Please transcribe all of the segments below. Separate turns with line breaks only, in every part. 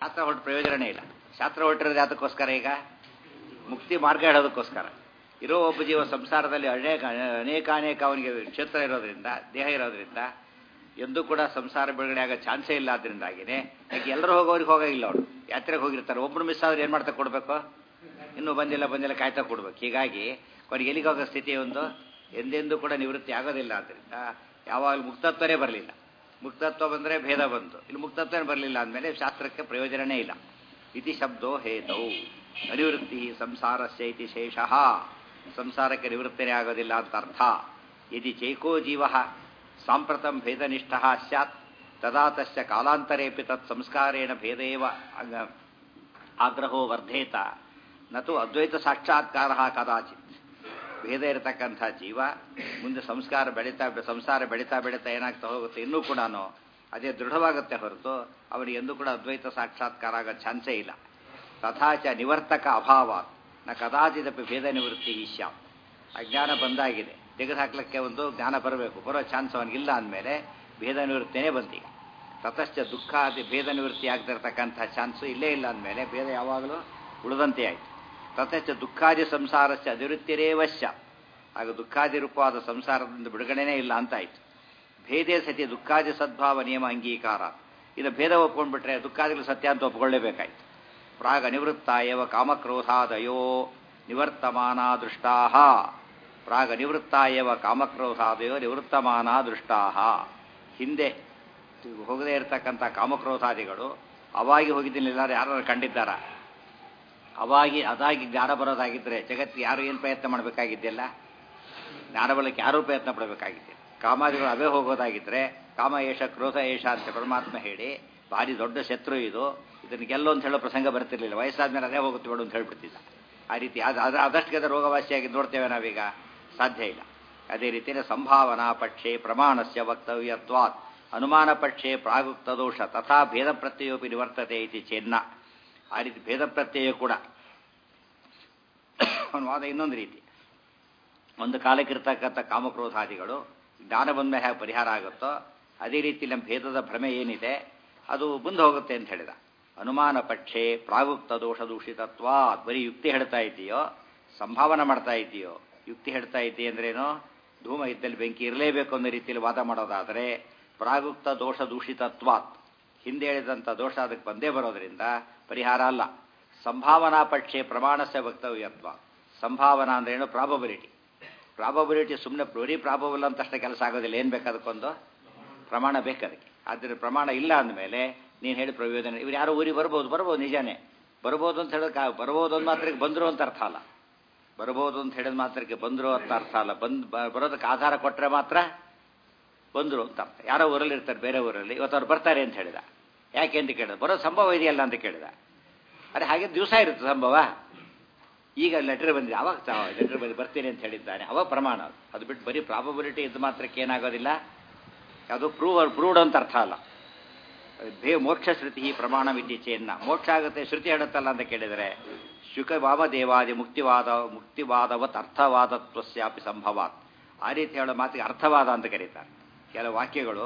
ಶಾಸ್ತ್ರ ಹೊರಟು ಪ್ರಯೋಜನನೇ ಇಲ್ಲ ಶಾಸ್ತ್ರ ಹೊರಟಿರೋದು ಯಾತಕ್ಕೋಸ್ಕರ ಈಗ ಮುಕ್ತಿ ಮಾರ್ಗ ಹೇಳೋದಕ್ಕೋಸ್ಕರ ಇರೋ ಒಬ್ಬ ಜೀವ ಸಂಸಾರದಲ್ಲಿ ಅನೇಕ ಅನೇಕ ಅನೇಕ ಅವನಿಗೆ ಕ್ಷೇತ್ರ ಇರೋದ್ರಿಂದ ದೇಹ ಇರೋದ್ರಿಂದ ಎಂದೂ ಕೂಡ ಸಂಸಾರ ಬಿಡುಗಡೆ ಆಗೋ ಚಾನ್ಸೇ ಇಲ್ಲ ಅದರಿಂದಾಗಿನೇ ಈಗ ಎಲ್ಲರೂ ಹೋಗೋರಿಗೆ ಹೋಗೋಗಿಲ್ಲ ಅವರು ಯಾತ್ರೆಗೆ ಹೋಗಿರ್ತಾರೆ ಒಬ್ಬರು ಮಿಸ್ ಆದ್ರೆ ಏನು ಮಾಡ್ತಾ ಕೊಡಬೇಕು ಇನ್ನೂ ಬಂದಿಲ್ಲ ಬಂದಿಲ್ಲ ಕಾಯ್ತಾ ಕೊಡ್ಬೇಕು ಹೀಗಾಗಿ ಕೊನೆಗೆ ಎಲ್ಲಿಗೆ ಹೋಗೋ ಸ್ಥಿತಿ ಒಂದು ಎಂದೆಂದೂ ಕೂಡ ನಿವೃತ್ತಿ ಆಗೋದಿಲ್ಲ ಆದ್ದರಿಂದ ಯಾವಾಗಲೂ ಮುಕ್ತತ್ವನೇ ಬರಲಿಲ್ಲ ಮುಕ್ತತ್ವ ಬಂದರೆ ಭೇದ ಬಂತು ಇಲ್ಲಿ ಮುಕ್ತತ್ವನೇ ಬರಲಿಲ್ಲ ಅಂದಮೇಲೆ ಶಾಸ್ತ್ರಕ್ಕೆ ಪ್ರಯೋಜನನೇ ಇಲ್ಲ ಇತಿ ಶಬ್ದೋ ಹೇತೌ ಅನಿವೃತ್ತಿ ಸಂಸಾರಸ್ಯ ಇತಿ ಶೇಷಃ ಸಂಸಾರಕ್ಕೆ ನಿವೃತ್ತನೇ ಆಗೋದಿಲ್ಲ ಅಂತ ಅರ್ಥ ಯದಿ ಚೈಕೋ ಜೀವ ಸಾಂಪ್ರತಂ ಭೇದನಿಷ್ಠ ಸ್ಯಾತ್ ತದಾ ತಸ್ಯ ಕಾಲಾಂತರೇಪಿ ತತ್ ಸಂಸ್ಕಾರೇಣ ಭೇದೇವ ಅಗ- ಆಗ್ರಹೋ ವರ್ಧೇತ ನತು ಅದ್ವೈತ ಸಾಕ್ಷಾತ್ಕಾರ ಕದಾಚಿತ್ ಭೇದ ಇರತಕ್ಕಂಥ ಜೀವ ಮುಂದೆ ಸಂಸ್ಕಾರ ಬೆಳೀತಾ ಸಂಸಾರ ಬೆಳೀತಾ ಬೆಳೀತಾ ಏನಾಗ್ತಾ ಹೋಗುತ್ತೆ ಇನ್ನೂ ಕೂಡ ಅದೇ ದೃಢವಾಗುತ್ತೆ ಹೊರತು ಅವನಿಗೆ ಎಂದೂ ಕೂಡ ಅದ್ವೈತ ಸಾಕ್ಷಾತ್ಕಾರ ಆಗೋ ಚಾನ್ಸೇ ಇಲ್ಲ ತಥಾಚ ನಿವರ್ತಕ ಅಭಾವ ನ ಕದಾಚಿದಪಿ ಭೇದ ನಿವೃತ್ತಿ ಸ್ಯಾಮ್ ಅಜ್ಞಾನ ಬಂದಾಗಿದೆ ತೆಗೆದುಹಾಕ್ಲಿಕ್ಕೆ ಒಂದು ಜ್ಞಾನ ಬರಬೇಕು ಬರೋ ಚಾನ್ಸ್ ಅವನಿಗಿಲ್ಲ ಅಂದಮೇಲೆ ಭೇದ ನಿವೃತ್ತಿನೇ ಬಂದೀಗ ತತಶ್ಚ ದುಃಖ ಅತಿ ಭೇದ ನಿವೃತ್ತಿ ಆಗ್ತಿರ್ತಕ್ಕಂಥ ಚಾನ್ಸು ಇಲ್ಲೇ ಇಲ್ಲ ಅಂದಮೇಲೆ ಭೇದ ಯಾವಾಗಲೂ ಉಳಿದಂತೆ ಆಯಿತು ತತಶ್ಚ ದುಃಖಾದಿ ಸಂಸಾರಸ್ಯ ಅಧಿವೃತ್ತಿರೇವಶ್ಯ ಆಗ ದುಃಖಾದಿ ರೂಪವಾದ ಸಂಸಾರದಿಂದ ಬಿಡುಗಡೆನೇ ಇಲ್ಲ ಅಂತಾಯಿತು ಭೇದೇ ಸತಿ ದುಃಖಾದಿ ಸದ್ಭಾವ ನಿಯಮ ಅಂಗೀಕಾರ ಇದು ಭೇದ ಒಪ್ಕೊಂಡ್ಬಿಟ್ರೆ ದುಃಖಾದಿಗಳು ಸತ್ಯ ಅಂತ ಒಪ್ಕೊಳ್ಳೇಬೇಕಾಯ್ತು ಪ್ರಾಗ ನಿವೃತ್ತ ಏವ ಕಾಮಕ್ರೋಧಾದಯೋ ನಿವರ್ತಮಾನ ದೃಷ್ಟಾ ಪ್ರಾಗ ನಿವೃತ್ತ ಏವ ಕಾಮಕ್ರೋಧಾದಯೋ ನಿವೃತ್ತಮಾನ ದೃಷ್ಟಾ ಹಿಂದೆ ಹೋಗದೇ ಇರತಕ್ಕಂಥ ಕಾಮಕ್ರೋಧಾದಿಗಳು ಅವಾಗಿ ಹೋಗಿದ್ದಿಲ್ಲ ಯಾರು ಕಂಡಿದ್ದಾರ ಅವಾಗಿ ಅದಾಗಿ ಜ್ಞಾನ ಬರೋದಾಗಿದ್ದರೆ ಜಗತ್ತಿಗೆ ಯಾರು ಏನು ಪ್ರಯತ್ನ ಮಾಡಬೇಕಾಗಿದ್ದಿಲ್ಲ ಜ್ಞಾನ ಬಲಕ್ಕೆ ಯಾರೂ ಪ್ರಯತ್ನ ಪಡಬೇಕಾಗಿದ್ದಿಲ್ಲ ಕಾಮಾದಿಗಳು ಅವೇ ಹೋಗೋದಾಗಿದ್ದರೆ ಕಾಮ ಏಷ ಕ್ರೋಧ ಏಷ ಅಂತ ಪರಮಾತ್ಮ ಹೇಳಿ ಭಾರಿ ದೊಡ್ಡ ಶತ್ರು ಇದು ಇದನ್ನು ಗೆಲ್ಲೋ ಅಂತ ಹೇಳೋ ಪ್ರಸಂಗ ಬರ್ತಿರ್ಲಿಲ್ಲ ವಯಸ್ಸಾದ್ಮೇಲೆ ಅದೇ ಹೋಗುತ್ತೆ ಬಿಡು ಅಂತ ಹೇಳ್ಬಿಡ್ತಿದ್ದ ಆ ರೀತಿ ಅದು ಅದು ಅದಷ್ಟು ರೋಗವಾಸಿಯಾಗಿ ನೋಡ್ತೇವೆ ನಾವೀಗ ಸಾಧ್ಯ ಇಲ್ಲ ಅದೇ ರೀತಿಯೇ ಸಂಭಾವನಾ ಪಕ್ಷೆ ಪ್ರಮಾಣಸ್ಯ ವಕ್ತವ್ಯತ್ವಾತ್ ಅನುಮಾನ ಪಕ್ಷೆ ಪ್ರಾಗುಕ್ತ ದೋಷ ತಥಾ ಭೇದ ಪ್ರತ್ಯಯೋಪಿ ನಿವರ್ತತೆ ಇತಿ ಚೆನ್ನ ಆ ರೀತಿ ಭೇದ ಪ್ರತ್ಯಯ ಕೂಡ ಅವನ ವಾದ ಇನ್ನೊಂದು ರೀತಿ ಒಂದು ಕಾಲಕ್ಕಿರ್ತಕ್ಕಂಥ ಕಾಮಕ್ರೋಧಾದಿಗಳು ಜ್ಞಾನ ಬಂದ ಮೇಲೆ ಹೇಗೆ ಪರಿಹಾರ ಆಗುತ್ತೋ ಅದೇ ರೀತಿ ನಮ್ಮ ಭೇದದ ಭ್ರಮೆ ಏನಿದೆ ಅದು ಮುಂದೆ ಹೋಗುತ್ತೆ ಅಂತ ಹೇಳಿದ ಅನುಮಾನ ಪಕ್ಷೆ ಪ್ರಾಗುಕ್ತ ದೋಷ ದೂಷಿತತ್ವ ಬರೀ ಯುಕ್ತಿ ಹೇಳ್ತಾ ಇದೆಯೋ ಸಂಭಾವನೆ ಮಾಡ್ತಾ ಇದೆಯೋ ಯುಕ್ತಿ ಹೇಳ್ತಾ ಇದ್ದೀಯ ಅಂದ್ರೇನು ಧೂಮ ಇದ್ದಲ್ಲಿ ಬೆಂಕಿ ಇರಲೇಬೇಕು ಅನ್ನೋ ರೀತಿಯಲ್ಲಿ ವಾದ ಮಾಡೋದಾದರೆ ಪ್ರಾಗುಕ್ತ ದೋಷ ದೂಷಿತತ್ವಾತ್ ಹಿಂದೆ ಹೇಳಿದಂಥ ದೋಷ ಅದಕ್ಕೆ ಬಂದೇ ಬರೋದ್ರಿಂದ ಪರಿಹಾರ ಅಲ್ಲ ಸಂಭಾವನಾ ಪಕ್ಷೆ ಪ್ರಮಾಣಸ್ಯ ವಕ್ತವ್ಯತ್ವ ಸಂಭಾವನಾ ಅಂದ್ರೇನು ಪ್ರಾಬಬಿಲಿಟಿ ಪ್ರಾಬಬಿಲಿಟಿ ಸುಮ್ಮನೆ ಬರೀ ಪ್ರಾಬಬಲ್ ಅಂತ ಅಷ್ಟೇ ಕೆಲಸ ಆಗೋದಿಲ್ಲ ಏನು ಬೇಕಾದಕ್ಕೊಂದು ಪ್ರಮಾಣ ಬೇಕದಕ್ಕೆ ಆದರೆ ಪ್ರಮಾಣ ಇಲ್ಲ ಅಂದಮೇಲೆ ನೀನು ಹೇಳಿ ಪ್ರಯೋಜನ ಇವ್ರು ಯಾರೋ ಊರಿಗೆ ಬರ್ಬೋದು ಬರ್ಬೋದು ನಿಜಾನೇ ಬರ್ಬೋದು ಅಂತ ಹೇಳೋಕೆ ಬರ್ಬೋದು ಅಂತ ಮಾತ್ರಕ್ಕೆ ಬಂದರು ಅಂತ ಅರ್ಥ ಅಲ್ಲ ಬರ್ಬೋದು ಅಂತ ಹೇಳಿದ ಮಾತ್ರಕ್ಕೆ ಬಂದರು ಅಂತ ಅರ್ಥ ಅಲ್ಲ ಬಂದ್ ಬರೋದಕ್ಕೆ ಆಧಾರ ಕೊಟ್ಟರೆ ಮಾತ್ರ ಬಂದರು ಅಂತ ಅರ್ಥ ಯಾರೋ ಊರಲ್ಲಿ ಇರ್ತಾರೆ ಬೇರೆ ಊರಲ್ಲಿ ಇವತ್ತು ಅವ್ರು ಬರ್ತಾರೆ ಅಂತ ಹೇಳಿದ ಯಾಕೆ ಅಂತ ಕೇಳಿದ ಬರೋ ಸಂಭವ ಇದೆಯಲ್ಲ ಅಂತ ಕೇಳಿದ ಅರೆ ಹಾಗೆ ದಿವಸ ಇರುತ್ತೆ ಸಂಭವ ಈಗ ಲೆಟರ್ ಬಂದಿದೆ ಅವಾಗ ಲೆಟರ್ ಬಂದು ಬರ್ತೀನಿ ಅಂತ ಹೇಳಿದ್ದಾನೆ ಅವಾಗ ಪ್ರಮಾಣ ಅದು. ಅದು ಬಿಟ್ಟು ಬರೀ ಪ್ರಾಬಬಿಲಿಟಿ ಇದ್ದು ಮಾತ್ರಕ್ಕೆ ಏನಾಗೋದಿಲ್ಲ ಅದು ಪ್ರೂವ್ ಪ್ರೂವ್ಡ್ ಅಂತ ಅರ್ಥ ಅಲ್ಲ ಭೇ ಮೋಕ್ಷ ಶ್ರುತಿ ಪ್ರಮಾಣ ವಿದ್ಯೆಯನ್ನ ಮೋಕ್ಷ ಆಗುತ್ತೆ ಶ್ರುತಿ ಹೇಳುತ್ತಲ್ಲ ಅಂತ ಕೇಳಿದರೆ ಶುಕ ವಾಮದೇವಾದಿ ಮುಕ್ತಿವಾದ ಮುಕ್ತಿವಾದವತ್ ಅರ್ಥವಾದತ್ವಸ್ಯಾಪಿ ಸಂಭವಾತ್ ಆ ರೀತಿ ಹೇಳೋ ಮಾತಿಗೆ ಅರ್ಥವಾದ ಅಂತ ಕರೀತಾರೆ ಕೆಲವು ವಾಕ್ಯಗಳು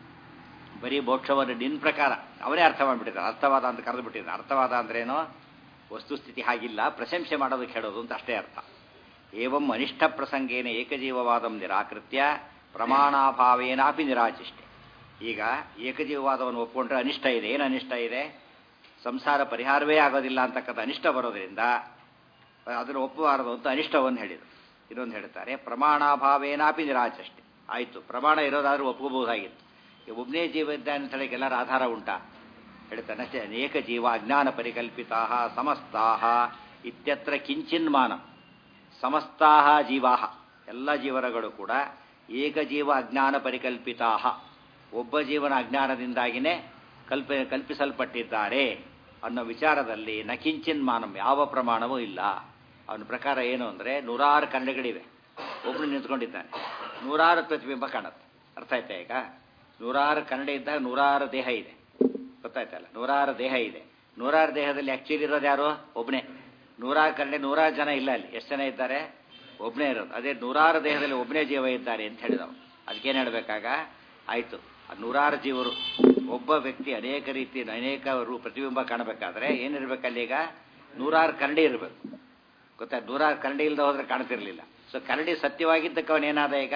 ಬರೀ ಮೋಕ್ಷವನ್ನು ನಿನ್ನ ಪ್ರಕಾರ ಅವನೇ ಅರ್ಥ ಮಾಡಿಬಿಟ್ಟಿದ್ದಾರೆ ಅರ್ಥವಾದ ಅಂತ ಕರೆದು ಬಿಟ್ಟಿದ್ದಾರೆ ಅರ್ಥವಾದ ಅಂದ್ರೇನೋ ವಸ್ತುಸ್ಥಿತಿ ಹಾಗಿಲ್ಲ ಪ್ರಶಂಸೆ ಮಾಡೋದಕ್ಕೆ ಹೇಳೋದು ಅಂತ ಅಷ್ಟೇ ಅರ್ಥ ಏವಂ ಅನಿಷ್ಠ ಪ್ರಸಂಗೇನ ಏಕಜೀವವಾದಂ ನಿರಾಕೃತ್ಯ ಪ್ರಮಾಣಾಭಾವೇನಾಪಿ ನಿರಾಚಿಷ್ಟೆ ಈಗ ಏಕಜೀವವಾದವನ್ನು ಒಪ್ಕೊಂಡ್ರೆ ಅನಿಷ್ಟ ಇದೆ ಏನು ಅನಿಷ್ಟ ಇದೆ ಸಂಸಾರ ಪರಿಹಾರವೇ ಆಗೋದಿಲ್ಲ ಅಂತಕ್ಕಂಥ ಅನಿಷ್ಟ ಬರೋದ್ರಿಂದ ಅದನ್ನು ಒಪ್ಪಬಾರದು ಅಂತ ಅನಿಷ್ಟವನ್ನು ಹೇಳಿದರು ಇನ್ನೊಂದು ಹೇಳ್ತಾರೆ ಪ್ರಮಾಣಾಭಾವೇನಾಪಿ ನಿರಾಚಷ್ಟೆ ಆಯಿತು ಪ್ರಮಾಣ ಇರೋದಾದ್ರೂ ಒಪ್ಕೋಬಹುದಾಗಿತ್ತು ಈ ಒಬ್ಬನೇ ಜೀವ ಇದ್ದಾನೆ ಅಂತ ಹೇಳಕ್ಕೆ ಎಲ್ಲರ ಆಧಾರ ಉಂಟಾ ಹೇಳ್ತಾನೆ ಅಷ್ಟೇ ಅನೇಕ ಜೀವ ಅಜ್ಞಾನ ಪರಿಕಲ್ಪಿತಾ ಸಮಸ್ತಾ ಇತ್ಯತ್ರ ಕಿಂಚಿನ್ಮಾನ ಸಮಸ್ತಾ ಜೀವಾ ಎಲ್ಲ ಜೀವನಗಳು ಕೂಡ ಏಕಜೀವ ಅಜ್ಞಾನ ಪರಿಕಲ್ಪಿತಾ ಒಬ್ಬ ಜೀವನ ಅಜ್ಞಾನದಿಂದಾಗಿನೇ ಕಲ್ಪ ಕಲ್ಪಿಸಲ್ಪಟ್ಟಿದ್ದಾರೆ ಅನ್ನೋ ವಿಚಾರದಲ್ಲಿ ನ ಕಿಂಚಿನ್ ಮಾನಂ ಯಾವ ಪ್ರಮಾಣವೂ ಇಲ್ಲ ಅವನ ಪ್ರಕಾರ ಏನು ಅಂದರೆ ನೂರಾರು ಕನ್ನಡಿಗಳಿವೆ ಒಬ್ಬನು ನಿಂತ್ಕೊಂಡಿದ್ದಾನೆ ನೂರಾರು ಪ್ರತಿಬಿಂಬ ಕಾಣುತ್ತೆ ಅರ್ಥ ಆಯ್ತಾ ಈಗ ನೂರಾರು ಕನ್ನಡಿ ಇದ್ದಾಗ ನೂರಾರು ದೇಹ ಇದೆ ಗೊತ್ತಾಯ್ತಲ್ಲ ನೂರಾರು ದೇಹ ಇದೆ ನೂರಾರು ದೇಹದಲ್ಲಿ ಆಕ್ಚುಲಿ ಇರೋದು ಯಾರು ಒಬ್ಬನೇ ನೂರಾರು ಕನ್ನಡಿ ನೂರಾರು ಜನ ಇಲ್ಲ ಅಲ್ಲಿ ಎಷ್ಟು ಜನ ಇದ್ದಾರೆ ಒಬ್ಬನೇ ಇರೋದು ಅದೇ ನೂರಾರು ದೇಹದಲ್ಲಿ ಒಬ್ಬನೇ ಜೀವ ಇದ್ದಾರೆ ಅಂತ ಹೇಳಿದವು ಅದಕ್ಕೇನು ಹೇಳಬೇಕಾಗ ಆಯಿತು ಆ ನೂರಾರು ಜೀವರು ಒಬ್ಬ ವ್ಯಕ್ತಿ ಅನೇಕ ರೀತಿ ಅನೇಕ ರೂ ಪ್ರತಿಬಿಂಬ ಕಾಣಬೇಕಾದ್ರೆ ಏನಿರ್ಬೇಕಲ್ಲಿ ಈಗ ನೂರಾರು ಕರಡಿ ಇರಬೇಕು ಗೊತ್ತಾ ನೂರಾರು ಕರಡಿ ಇಲ್ಲದೆ ಹೋದ್ರೆ ಕಾಣ್ತಿರ್ಲಿಲ್ಲ ಸೊ ಕರಡಿ ಸತ್ಯವಾಗಿದ್ದಕ್ಕೆ ಅವನೇನಾದ ಈಗ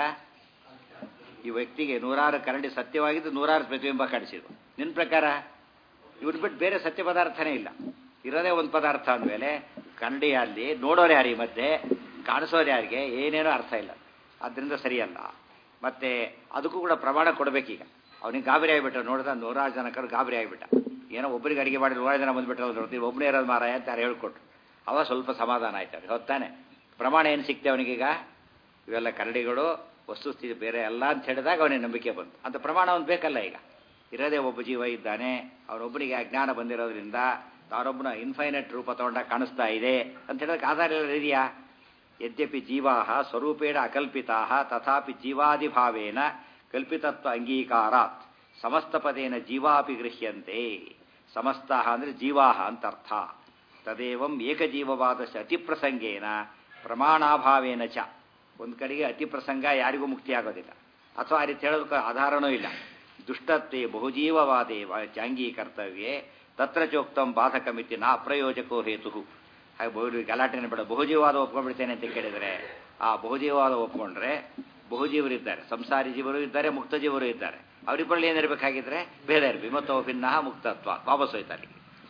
ಈ ವ್ಯಕ್ತಿಗೆ ನೂರಾರು ಕರಡಿ ಸತ್ಯವಾಗಿದ್ದು ನೂರಾರು ಪ್ರತಿಬಿಂಬ ಕಾಣಿಸಿದ್ರು ನಿನ್ನ ಪ್ರಕಾರ ಇವ್ರು ಬಿಟ್ಟು ಬೇರೆ ಸತ್ಯ ಪದಾರ್ಥನೇ ಇಲ್ಲ ಇರೋದೇ ಒಂದು ಪದಾರ್ಥ ಅಂದಮೇಲೆ ಕನ್ನಡಿ ಅಲ್ಲಿ ನೋಡೋರು ಯಾರು ಈ ಮಧ್ಯೆ ಕಾಣಿಸೋರು ಯಾರಿಗೆ ಏನೇನೋ ಅರ್ಥ ಇಲ್ಲ ಅದರಿಂದ ಸರಿಯಲ್ಲ ಮತ್ತೆ ಅದಕ್ಕೂ ಕೂಡ ಪ್ರಮಾಣ ಕೊಡಬೇಕೀಗ ಅವನಿಗೆ ಗಾಬರಿ ಆಗಿಬಿಟ್ಟ ನೋಡಿದ ನೂರಾರು ಜನಕರು ಗಾಬರಿ ಆಗಿಬಿಟ್ಟ ಏನೋ ಒಬ್ಬರಿಗೆ ಅಡಿಗೆ ಮಾಡಿ ನೂರಾರು ಜನ ಬಂದ್ಬಿಟ್ರೆ ನೋಡ್ತೀವಿ ಒಬ್ಬನೇ ಇರೋದು ಮಾರಾಯ ಅಂತ ಯಾರು ಹೇಳ್ಕೊಟ್ರು ಅವ ಸ್ವಲ್ಪ ಸಮಾಧಾನ ಆಯ್ತು ಅವ್ರಿಗೆ ಹೊತ್ತಾನೆ ಪ್ರಮಾಣ ಏನು ಸಿಕ್ತೆ ಅವನಿಗೀಗ ಇವೆಲ್ಲ ಕರಡಿಗಳು ವಸ್ತುಸ್ಥಿತಿ ಬೇರೆ ಅಲ್ಲ ಅಂತ ಹೇಳಿದಾಗ ಅವನಿಗೆ ನಂಬಿಕೆ ಬಂತು ಅಂತ ಪ್ರಮಾಣ ಅವ್ನು ಬೇಕಲ್ಲ ಈಗ ಇರೋದೇ ಒಬ್ಬ ಜೀವ ಇದ್ದಾನೆ ಅವನೊಬ್ಬನಿಗೆ ಅಜ್ಞಾನ ಬಂದಿರೋದ್ರಿಂದ ತಾನೊಬ್ಬನ ಇನ್ಫೈನೈಟ್ ರೂಪ ತಗೊಂಡಾಗ ಕಾಣಿಸ್ತಾ ಇದೆ ಅಂತ ಹೇಳೋದಕ್ಕೆ ಆಧಾರ ಎಲ್ಲ ಇದೆಯಾ ಯದ್ಯಪಿ ಜೀವಾ ಸ್ವರೂಪೇಣ ಅಕಲ್ಪಿತಾ ತಥಾಪಿ ಜೀವಾದಿಭಾವೇನ ಕಲ್ಪಿತತ್ವ ಅಂಗೀಕಾರಾತ್ ಸಮಸ್ತ ಪದೇನ ಜೀವಾಪಿ ಗೃಹ್ಯಂತೆ ಸಮಸ್ತ ಅಂದರೆ ಜೀವಾಹ ಅಂತ ಅರ್ಥ ತದೇವಂ ಏಕಜೀವವಾದ ಅತಿಪ್ರಸಂಗೇನ ಪ್ರಮಾಣಾಭಾವೇನ ಚ ಒಂದು ಕಡೆಗೆ ಅತಿ ಪ್ರಸಂಗ ಯಾರಿಗೂ ಮುಕ್ತಿ ಆಗೋದಿಲ್ಲ ಅಥವಾ ಆ ರೀತಿ ಹೇಳೋದಕ್ಕೆ ಆಧಾರನೂ ಇಲ್ಲ ದುಷ್ಟತ್ವೇ ಬಹುಜೀವವಾದೇ ಚಾಂಗೀ ಕರ್ತವ್ಯೇ ತತ್ರ ಚೋಕ್ತಂ ಬಾಧಕಮಿತಿ ನಾ ಅಪ್ರಯೋಜಕೋ ಹೇತು ಹಾಗೆ ಬಹು ಗಲಾಟೆನೇ ಬೇಡ ಬಹುಜೀವವಾದ ಒಪ್ಕೊಂಡ್ಬಿಡ್ತೇನೆ ಅಂತ ಕೇಳಿದರೆ ಆ ಬಹುಜೀವವಾದ ಒಪ್ಕೊಂಡ್ರೆ ಬಹುಜೀವರಿದ್ದಾರೆ ಸಂಸಾರಿ ಜೀವರು ಇದ್ದಾರೆ ಮುಕ್ತ ಜೀವರು ಇದ್ದಾರೆ ಅವರಿಬ್ಬರಲ್ಲಿ ಏನಿರಬೇಕಾಗಿದ್ರೆ ಭೇದ ಇರಬೇಕು ವಿಮತ್ತೋ ಭಿನ್ನ ಮುಕ್ತತ್ವ ವಾಪಸ್ ಹೋಯ್ತಾರೆ